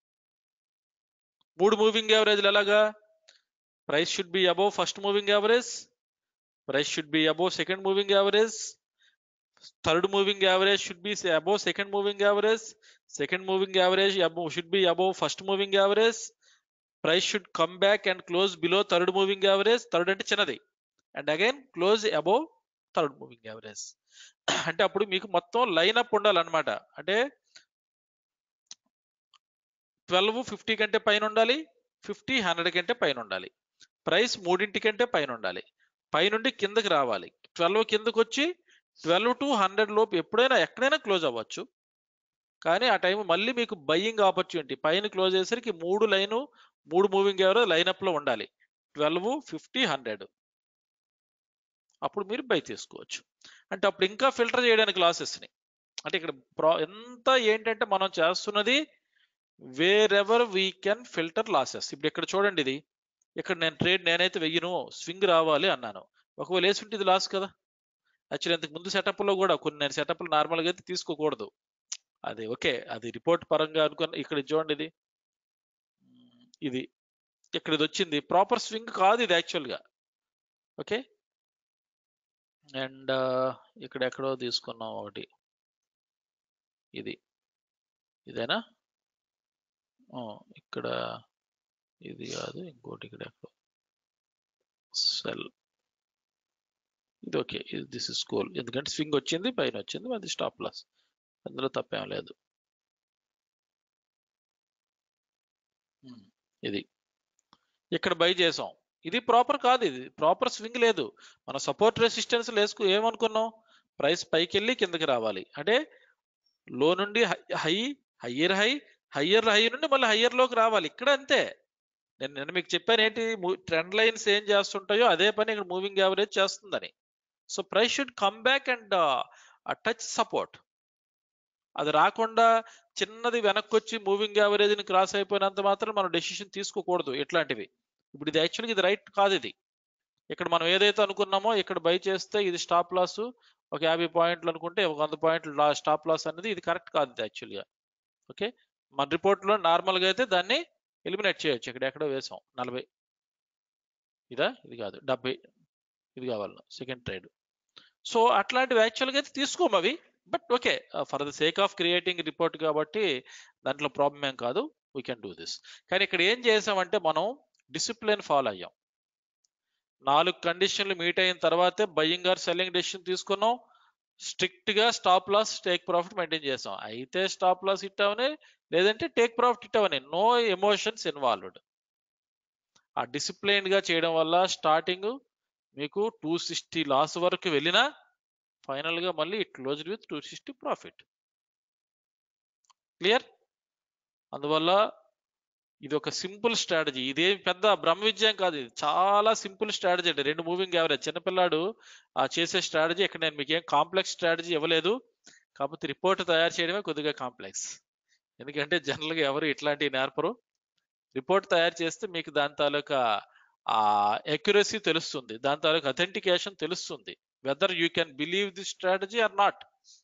మూడు మూవింగ్ యావరేజ్లు ఎలాగా price should be above first moving average price should be above second moving average third moving average should be above second moving average second moving average should be above first moving average price should come back and close below third moving average third అంటే చిన్నది and again close above third moving average అంటే అప్పుడు మీకు మొత్తం line up ఉండాలన్నమాట అంటే twelve fifty కంటే పైన ఉండాలి ఫిఫ్టీ హండ్రెడ్ కంటే పైన ఉండాలి ప్రైస్ మూడింటి కంటే పైన ఉండాలి పైనుండి కిందకి రావాలి ట్వెల్వ్ కిందకి వచ్చి ట్వెల్వ్ టు హండ్రెడ్ లోపు ఎప్పుడైనా ఎక్కడైనా క్లోజ్ అవ్వచ్చు కానీ ఆ టైం మళ్ళీ మీకు బయ్యింగ్ ఆపర్చునిటీ పైన క్లోజ్ అయ్యేసరికి మూడు లైను మూడు మూవింగ్ ఎవరో లైనప్ లో ఉండాలి ట్వెల్వ్ ఫిఫ్టీ హండ్రెడ్ అప్పుడు మీరు బై తీసుకోవచ్చు అంటే అప్పుడు ఇంకా ఫిల్టర్ చేయడానికి లాసెస్ని అంటే ఇక్కడ ప్రా ఎంత ఏంటంటే మనం చేస్తున్నది wherever we can filter losses ఇప్పుడు ఇక్కడ చూడండి ఇది ఇక్కడ నేను ట్రేడ్ నేనైతే వెయ్యను స్వింగ్ రావాలి అన్నాను ఒకవేళ వేసి ఉంటే ఇది లాస్ కదా యాక్చువల్లీ ఇంతకు ముందు setup లో కూడా కొన్ని నేను సెటప్లు నార్మల్గా అయితే తీసుకోకూడదు అది ఓకే అది రిపోర్ట్ పరంగా అనుకున్న ఇక్కడ ఇది చూడండి ఇది ఉమ్, ఇది ఇక్కడ ఇది వచ్చింది ప్రాపర్ స్వింగ్ కాదు ఇది యాక్చువల్గా ఓకే అండ్ ఇక్కడ ఎక్కడో తీసుకున్నాం ఒకటి ఇది ఇదేనా ఆ, ఇక్కడ ఇది కాదు ఇంకోటి ఇక్కడ ఎక్కడో సెల్ ఇది ఓకే ఇది దిస్ ఇస్ కూల్ ఎందుకంటే స్వింగ్ వచ్చింది పైన వచ్చింది అది స్టాప్ లాస్ అందులో తప్పేం లేదు ఉమ్, ఇది ఇక్కడ బై చేసాం ఇది ప్రాపర్ కాదు ఇది ప్రాపర్ స్వింగ్ లేదు మన సపోర్ట్ రెసిస్టెన్స్ లేసుకు ఏమనుకున్నాం ప్రైస్ పైకి వెళ్ళి కిందకి రావాలి అంటే లో నుండి high higher high higher high నుండి మళ్ళీ హయ్యర్ లోకి రావాలి ఇక్కడ అంతే నేను నేను మీకు చెప్పాను ఏంటి ట్రెండ్ లైన్స్ ఏం చేస్తుంటాయో అదే పని ఇక్కడ మూవింగ్ యావరేజ్ చేస్తుందని so price should come back and touch support అది రాకుండా చిన్నది వెనక్కి వచ్చి మూవింగ్ యావరేజ్ని క్రాస్ అయిపోయినంత మాత్రం మనం డెసిషన్ తీసుకోకూడదు ఇట్లాంటివి ఇప్పుడు ఇది యాక్చువల్గా ఇది రైట్ కాదు ఇది ఇక్కడ మనం ఏదైతే అనుకున్నామో ఇక్కడ బై చేస్తే ఇది స్టాప్ లాస్ ఒక యాభై పాయింట్లు అనుకుంటే ఒక వంద పాయింట్లు స్టాప్ లాస్ అనేది ఇది కరెక్ట్ కాదు ఇది యాక్చువల్గా ఓకే మన రిపోర్ట్లో నార్మల్గా అయితే దాన్ని ఎలిమినేట్ చేయొచ్చు ఇక్కడ ఎక్కడో వేసాం నలభై ఇదా ఇది కాదు డెబ్బై ఇది కావాలి సెకండ్ ట్రేడ్ సో అట్లాంటివి యాక్చువల్గా అయితే తీసుకోము అవి but okay for the sake of creating report కాబట్టి దాంట్లో ప్రాబ్లం ఏం కాదు వీ కెన్ డూ దిస్ కానీ ఇక్కడ ఏం చేసామంటే మనం డిసిప్లిన్ ఫాలో అయ్యాం నాలుగు కండిషన్లు మీట్ అయిన తర్వాతే బయ్యింగ్ ఆర్ సెల్లింగ్ డెసిషన్ తీసుకున్నాం స్ట్రిక్ట్ గా stop loss take profit maintain చేసాం అయితే స్టాప్ లాస్ హిట్ అవని లేదంటే టేక్ ప్రాఫిట్ హిట్ అవని నో ఎమోషన్స్ ఇన్వాల్వ్డ్ ఆ డిసిప్లైన్ గా చేయడం వల్ల స్టార్టింగ్ మీకు టూ సిక్స్టీ లాస్ వరకు వెళ్ళినా ఫైనల్ గా మళ్ళీ it close with two sixty profit clear అందువల్ల ఇది ఒక సింపుల్ స్ట్రాటజీ ఇదేం పెద్ద బ్రహ్మ విజయం కాదు ఇది చాలా సింపుల్ స్ట్రాటజీ అండి రెండు మూవింగ్ యావరేజ్ చిన్నపిల్లాడు ఆ చేసే స్ట్రాటజీ ఇక్కడ నేను మీకు ఏం కాంప్లెక్స్ స్ట్రాటజీ ఇవ్వలేదు కాకపోతే రిపోర్ట్ తయారు చేయడమే కొద్దిగా కాంప్లెక్స్ ఎందుకంటే జనరల్గా ఎవరు ఇట్లాంటివి నేర్పరు రిపోర్ట్ తయారు చేస్తే మీకు దాని తాలూకా ఆ అక్యురసీ తెలుస్తుంది దాని తాలూకా అథెంటికేషన్ తెలుస్తుంది whether you can believe the strategy or not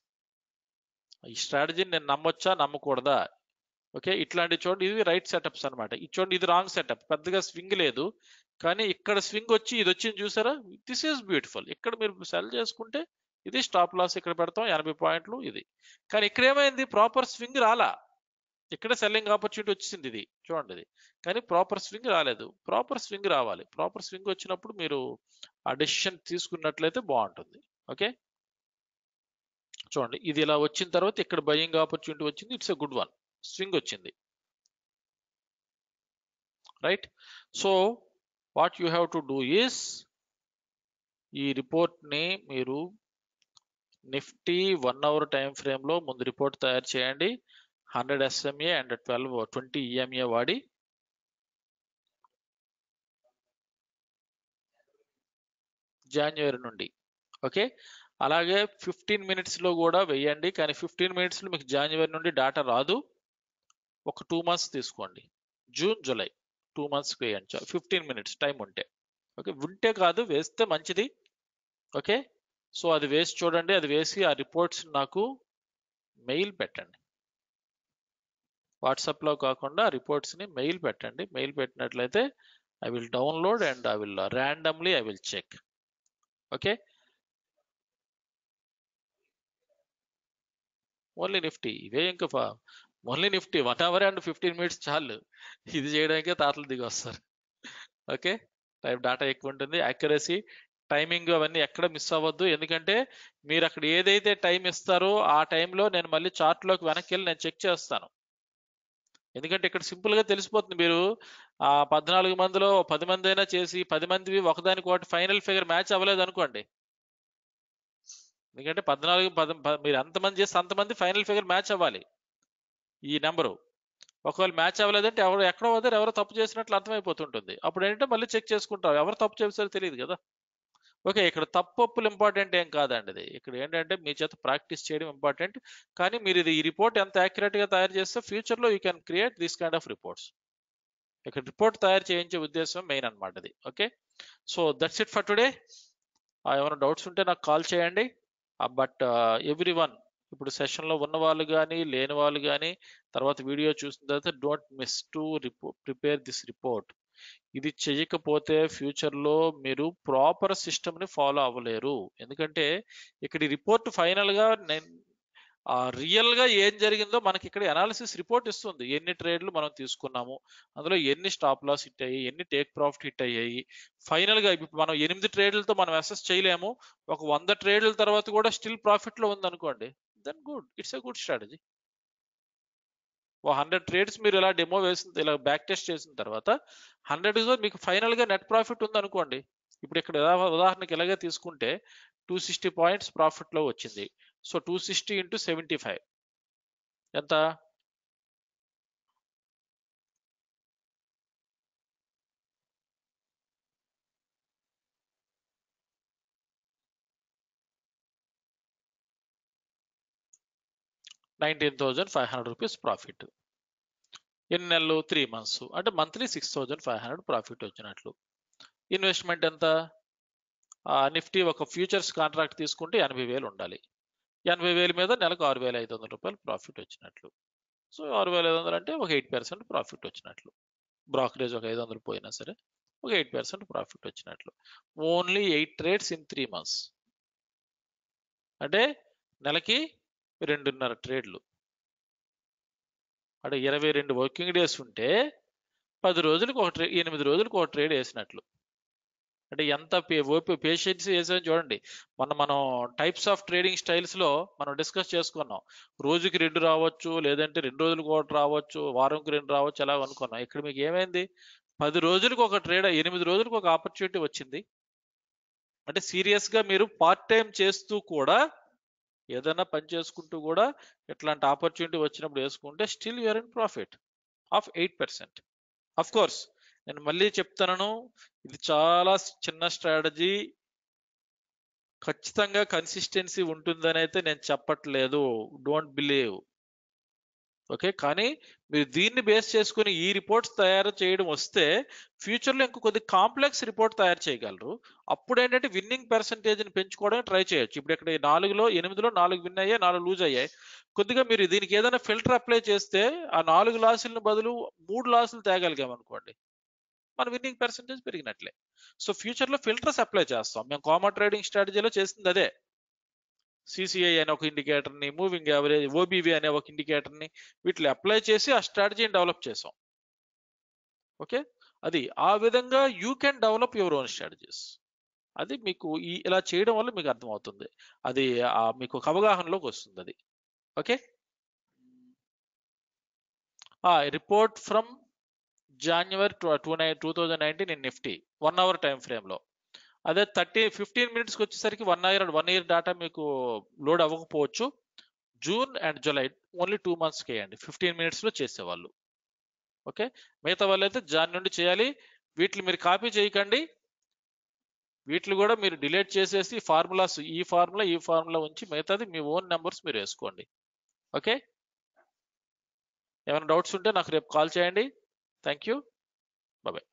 ఈ స్ట్రాటజీని నేను నమ్మొచ్చా నమ్మకూడదా ఓకే ఇట్లాంటి చూడండి ఇది రైట్ సెటప్స్ అన్నమాట ఇది చూడండి ఇది రాంగ్ సెటప్ పెద్దగా స్వింగ్ లేదు కానీ ఇక్కడ స్వింగ్ వచ్చి ఇది వచ్చింది చూసారా దిస్ ఈస్ బ్యూటిఫుల్ ఇక్కడ మీరు సెల్ చేసుకుంటే ఇది స్టాప్ లాస్ ఇక్కడ పెడతాం ఎనభై పాయింట్లు ఇది కానీ ఇక్కడ ఏమైంది ప్రాపర్ స్వింగ్ రాలా ఇక్కడ సెల్లింగ్ ఆపర్చునిటీ వచ్చింది ఇది చూడండి ఇది కానీ ప్రాపర్ స్వింగ్ రాలేదు ప్రాపర్ స్వింగ్ రావాలి ప్రాపర్ స్వింగ్ వచ్చినప్పుడు మీరు ఆ డెసిషన్ తీసుకున్నట్లయితే బాగుంటుంది ఓకే చూడండి ఇది ఇలా వచ్చిన తర్వాత ఇక్కడ బయింగ్ ఆపర్చునిటీ వచ్చింది it's a good one swing వచ్చింది right so what you have to do is ఈ రిపోర్ట్ ని మీరు Nifty one hour time frame లో ముందు రిపోర్ట్ తయారు చేయండి hundred SMA and twelve twenty EMA వాడి జాన్యువరి నుండి ఓకే అలాగే ఫిఫ్టీన్ మినిట్స్లో కూడా వెయ్యండి కానీ ఫిఫ్టీన్ మినిట్స్లో మీకు జాన్యువరి నుండి డాటా రాదు ఒక టూ మంత్స్ తీసుకోండి జూన్ జూలై టూ మంత్స్కి వేయండి ఫిఫ్టీన్ మినిట్స్ టైం ఉంటే ఓకే ఉంటే కాదు వేస్తే మంచిది ఓకే సో అది వేసి చూడండి అది వేసి ఆ రిపోర్ట్స్ నాకు మెయిల్ పెట్టండి వాట్సాప్లో కాకుండా రిపోర్ట్స్ని మెయిల్ పెట్టండి మెయిల్ పెట్టినట్లయితే I will download and I will ర్యాండమ్లీ I will check okay only Nifty ఇవే ఇంకా only Nifty one hour and fifteen minutes చాలు ఇది చేయడానికే తాతలు దిగి వస్తారు ఓకే టైం డాటా ఎక్కువ ఉంటుంది యాక్యురసీ టైమింగ్ అవన్నీ ఎక్కడ మిస్ అవ్వద్దు ఎందుకంటే మీరు అక్కడ ఏదైతే టైం ఇస్తారో ఆ టైంలో నేను మళ్ళీ చార్ట్లోకి వెనక్కి వెళ్ళి నేను చెక్ చేస్తాను ఎందుకంటే ఇక్కడ సింపుల్ గా తెలిసిపోతుంది మీరు ఆ పద్నాలుగు మందిలో పది మంది అయినా చేసి పది మందివి ఒకదానికి ఒకటి ఫైనల్ ఫిగర్ మ్యాచ్ అవ్వలేదు అనుకోండి ఎందుకంటే పద్నాలుగు పద ప- మీరు ఎంతమంది చేస్తే అంతమంది ఫైనల్ ఫిగర్ మ్యాచ్ అవ్వాలి ఈ నెంబరు ఒకవేళ మ్యాచ్ అవ్వలేదంటే ఎవరు ఎక్కడో వద్దరు ఎవరో తప్పు చేసినట్లు అర్థమైపోతుంటుంది అప్పుడు ఏంటంటే మళ్ళీ చెక్ చేసుకుంటాం ఎవరు తప్పు చేస్తారో తెలియదు కదా ఓకే ఇక్కడ తప్పొప్పులు ఇంపార్టెంట్ ఏం కాదండి ఇది ఇక్కడ ఏంటంటే మీ చేత ప్రాక్టీస్ చేయడం ఇంపార్టెంట్ కానీ మీరు ఇది ఈ రిపోర్ట్ ఎంత accurate గా తయారు చేస్తే ఫ్యూచర్లో you can create this kind of reports ఇక్కడ రిపోర్ట్ తయారు చేయించే ఉద్దేశం మెయిన్ అన్నమాట ఇది okay so that's it for today ఏమైనా డౌట్స్ ఉంటే నాకు కాల్ చేయండి బట్ ఎవ్రీ వన్ ఇప్పుడు సెషన్లో ఉన్న వాళ్ళు కానీ లేని వాళ్ళు కానీ తర్వాత వీడియో చూసిన తర్వాత డోంట్ మిస్ టు రిపో ప్రిపేర్ దిస్ రిపోర్ట్ ఇది చేయకపోతే ఫ్యూచర్లో మీరు ప్రాపర్ సిస్టమ్ని ఫాలో అవ్వలేరు ఎందుకంటే ఇక్కడ రిపోర్ట్ ఫైనల్గా నేను రియల్ గా ఏం జరిగిందో మనకి ఇక్కడ అనాలిసిస్ రిపోర్ట్ ఇస్తుంది ఎన్ని ట్రేడ్లు మనం తీసుకున్నాము అందులో ఎన్ని స్టాప్ లాస్ హిట్ అయ్యాయి ఎన్ని టేక్ ప్రాఫిట్ హిట్ అయ్యాయి ఫైనల్ గా ఇప్పుడు మనం ఎనిమిది ట్రేడ్లతో మనం అసెస్ చేయలేము ఒక వంద ట్రేడ్ల తర్వాత కూడా స్టిల్ ప్రాఫిట్ లో ఉంది అనుకోండి then good it's a good strategy ఓ హండ్రెడ్ ట్రేడ్స్ మీరు ఇలా డెమో వేసిన ఇలా బ్యాక్ టెస్ట్ చేసిన తర్వాత హండ్రెడ్ మీకు ఫైనల్ గా నెట్ ప్రాఫిట్ ఉంది అనుకోండి ఇప్పుడు ఇక్కడ ఉదా- ఉదాహరణకి ఇలాగే తీసుకుంటే టూ సిక్స్టీ పాయింట్స్ ప్రాఫిట్ లో వచ్చింది so two sixty into seventy five ఎంత nineteen thousand five hundred rupees profit ఎన్ని నెలలు త్రీ మంత్స్ అంటే monthly six thousand five hundred profit వచ్చినట్లు ఇన్వెస్ట్మెంట్ ఎంత నిఫ్టీ ఒక ఫ్యూచర్స్ కాంట్రాక్ట్ తీసుకుంటే ఎనభై వేలు ఉండాలి ఎనభై వేల మీద నెలకు ఆరు వేల ఐదు వందల రూపాయలు ప్రాఫిట్ వచ్చినట్లు సో ఆరు వేల ఐదు వందలు అంటే ఒక ఎయిట్ పర్సెంట్ ప్రాఫిట్ వచ్చినట్లు బ్రాకరేజ్ ఒక ఐదు వందలు పోయినా సరే ఒక ఎయిట్ పర్సెంట్ ప్రాఫిట్ వచ్చినట్లు only eight trades in three months అంటే నెలకి రెండున్నర ట్రేడ్లు అంటే ఇరవై రెండు వర్కింగ్ డేస్ ఉంటే పది రోజులకు ఒక ట్రే ఎనిమిది రోజులకు ఒక ట్రేడ్ వేసినట్లు అంటే ఎంత పే ఓపి పేషెన్స్ వేసామని చూడండి మొన్న మనం టైప్స్ ఆఫ్ ట్రేడింగ్ స్టైల్స్ లో మనం డిస్కస్ చేసుకున్నాం రోజుకి రెండు రావచ్చు లేదంటే రెండు రోజులకు ఒకటి రావచ్చు వారంకి రెండు రావచ్చు అలా అనుకున్నాం ఇక్కడ మీకు ఏమైంది పది రోజులకు ఒక ట్రేడ్ ఎనిమిది రోజులకు ఒక ఆపర్చునిటీ వచ్చింది అంటే సీరియస్ గా మీరు పార్ట్ టైం చేస్తూ కూడా ఏదైనా పని చేసుకుంటూ కూడా ఇట్లాంటి ఆపర్చునిటీ వచ్చినప్పుడు వేసుకుంటే still you're in profit of eight percent of course నేను మళ్ళీ చెప్తాను ఇది చాలా చిన్న స్ట్రాటజీ ఖచ్చితంగా కన్సిస్టెన్సీ ఉంటుందని అయితే నేను చెప్పట్లేదు డోంట్ బిలీవ్ ఓకే కానీ మీరు దీన్ని బేస్ చేసుకుని ఈ రిపోర్ట్స్ తయారు చేయడం వస్తే ఫ్యూచర్లో ఇంకో కొద్ది కాంప్లెక్స్ రిపోర్ట్ తయారు చేయగలరు అప్పుడు ఏంటంటే విన్నింగ్ పర్సంటేజ్ని పెంచుకోవడానికి ట్రై చేయొచ్చు ఇప్పుడు ఇక్కడ ఈ నాలుగులో ఎనిమిదిలో నాలుగు విన్ అయ్యాయి నాలుగు లూజ్ అయ్యాయి కొద్దిగా మీరు దీనికి ఏదైనా ఫిల్టర్ అప్లై చేస్తే ఆ నాలుగు లాసులను బదులు మూడు లాసులు తేగలిగాం అనుకోండి మన విన్నింగ్ పర్సంటేజ్ పెరిగినట్లే సో ఫ్యూచర్లో ఫిల్టర్స్ అప్లై చేస్తాం మేము కామన్ ట్రేడింగ్ స్ట్రాటజీలో చేసింది అదే సిసిఐ అనే ఒక ఇండికేటర్ని మూవింగ్ యావరేజ్ ఓబీవీ అనే ఒక ఇండికేటర్ని వీటిని అప్లై చేసి ఆ స్ట్రాటజీని డెవలప్ చేసాం ఓకే అది ఆ విధంగా you can develop your own strategies అది మీకు ఈ ఇలా చేయడం వల్ల మీకు అర్థమవుతుంది అది ఆ మీకు ఒక అవగాహనలోకి వస్తుంది అది okay report from January two nine two thousand nineteen in Nifty one hour time ఫ్రేమ్లో అదే థర్టీ ఫిఫ్టీన్ మినిట్స్కి వచ్చేసరికి one year one year data మీకు లోడ్ అవ్వకపోవచ్చు June and July only two మంత్స్కి వేయండి ఫిఫ్టీన్ మినిట్స్లో చేసేవాళ్ళు ఓకే మిగతా వాళ్ళు అయితే జాన్ నుండి చేయాలి వీటిని మీరు కాపీ చేయకండి వీటిని కూడా మీరు డిలీట్ చేసేసి ఫార్ములాస్ ఈ ఫార్ములా ఈ ఫార్ములా ఉంచి మిగతాది మీ ఓన్ నెంబర్స్ మీరు వేసుకోండి ఓకే ఏమైనా డౌట్స్ ఉంటే నాకు రేపు కాల్ చేయండి థ్యాంక్ యూ బాయ్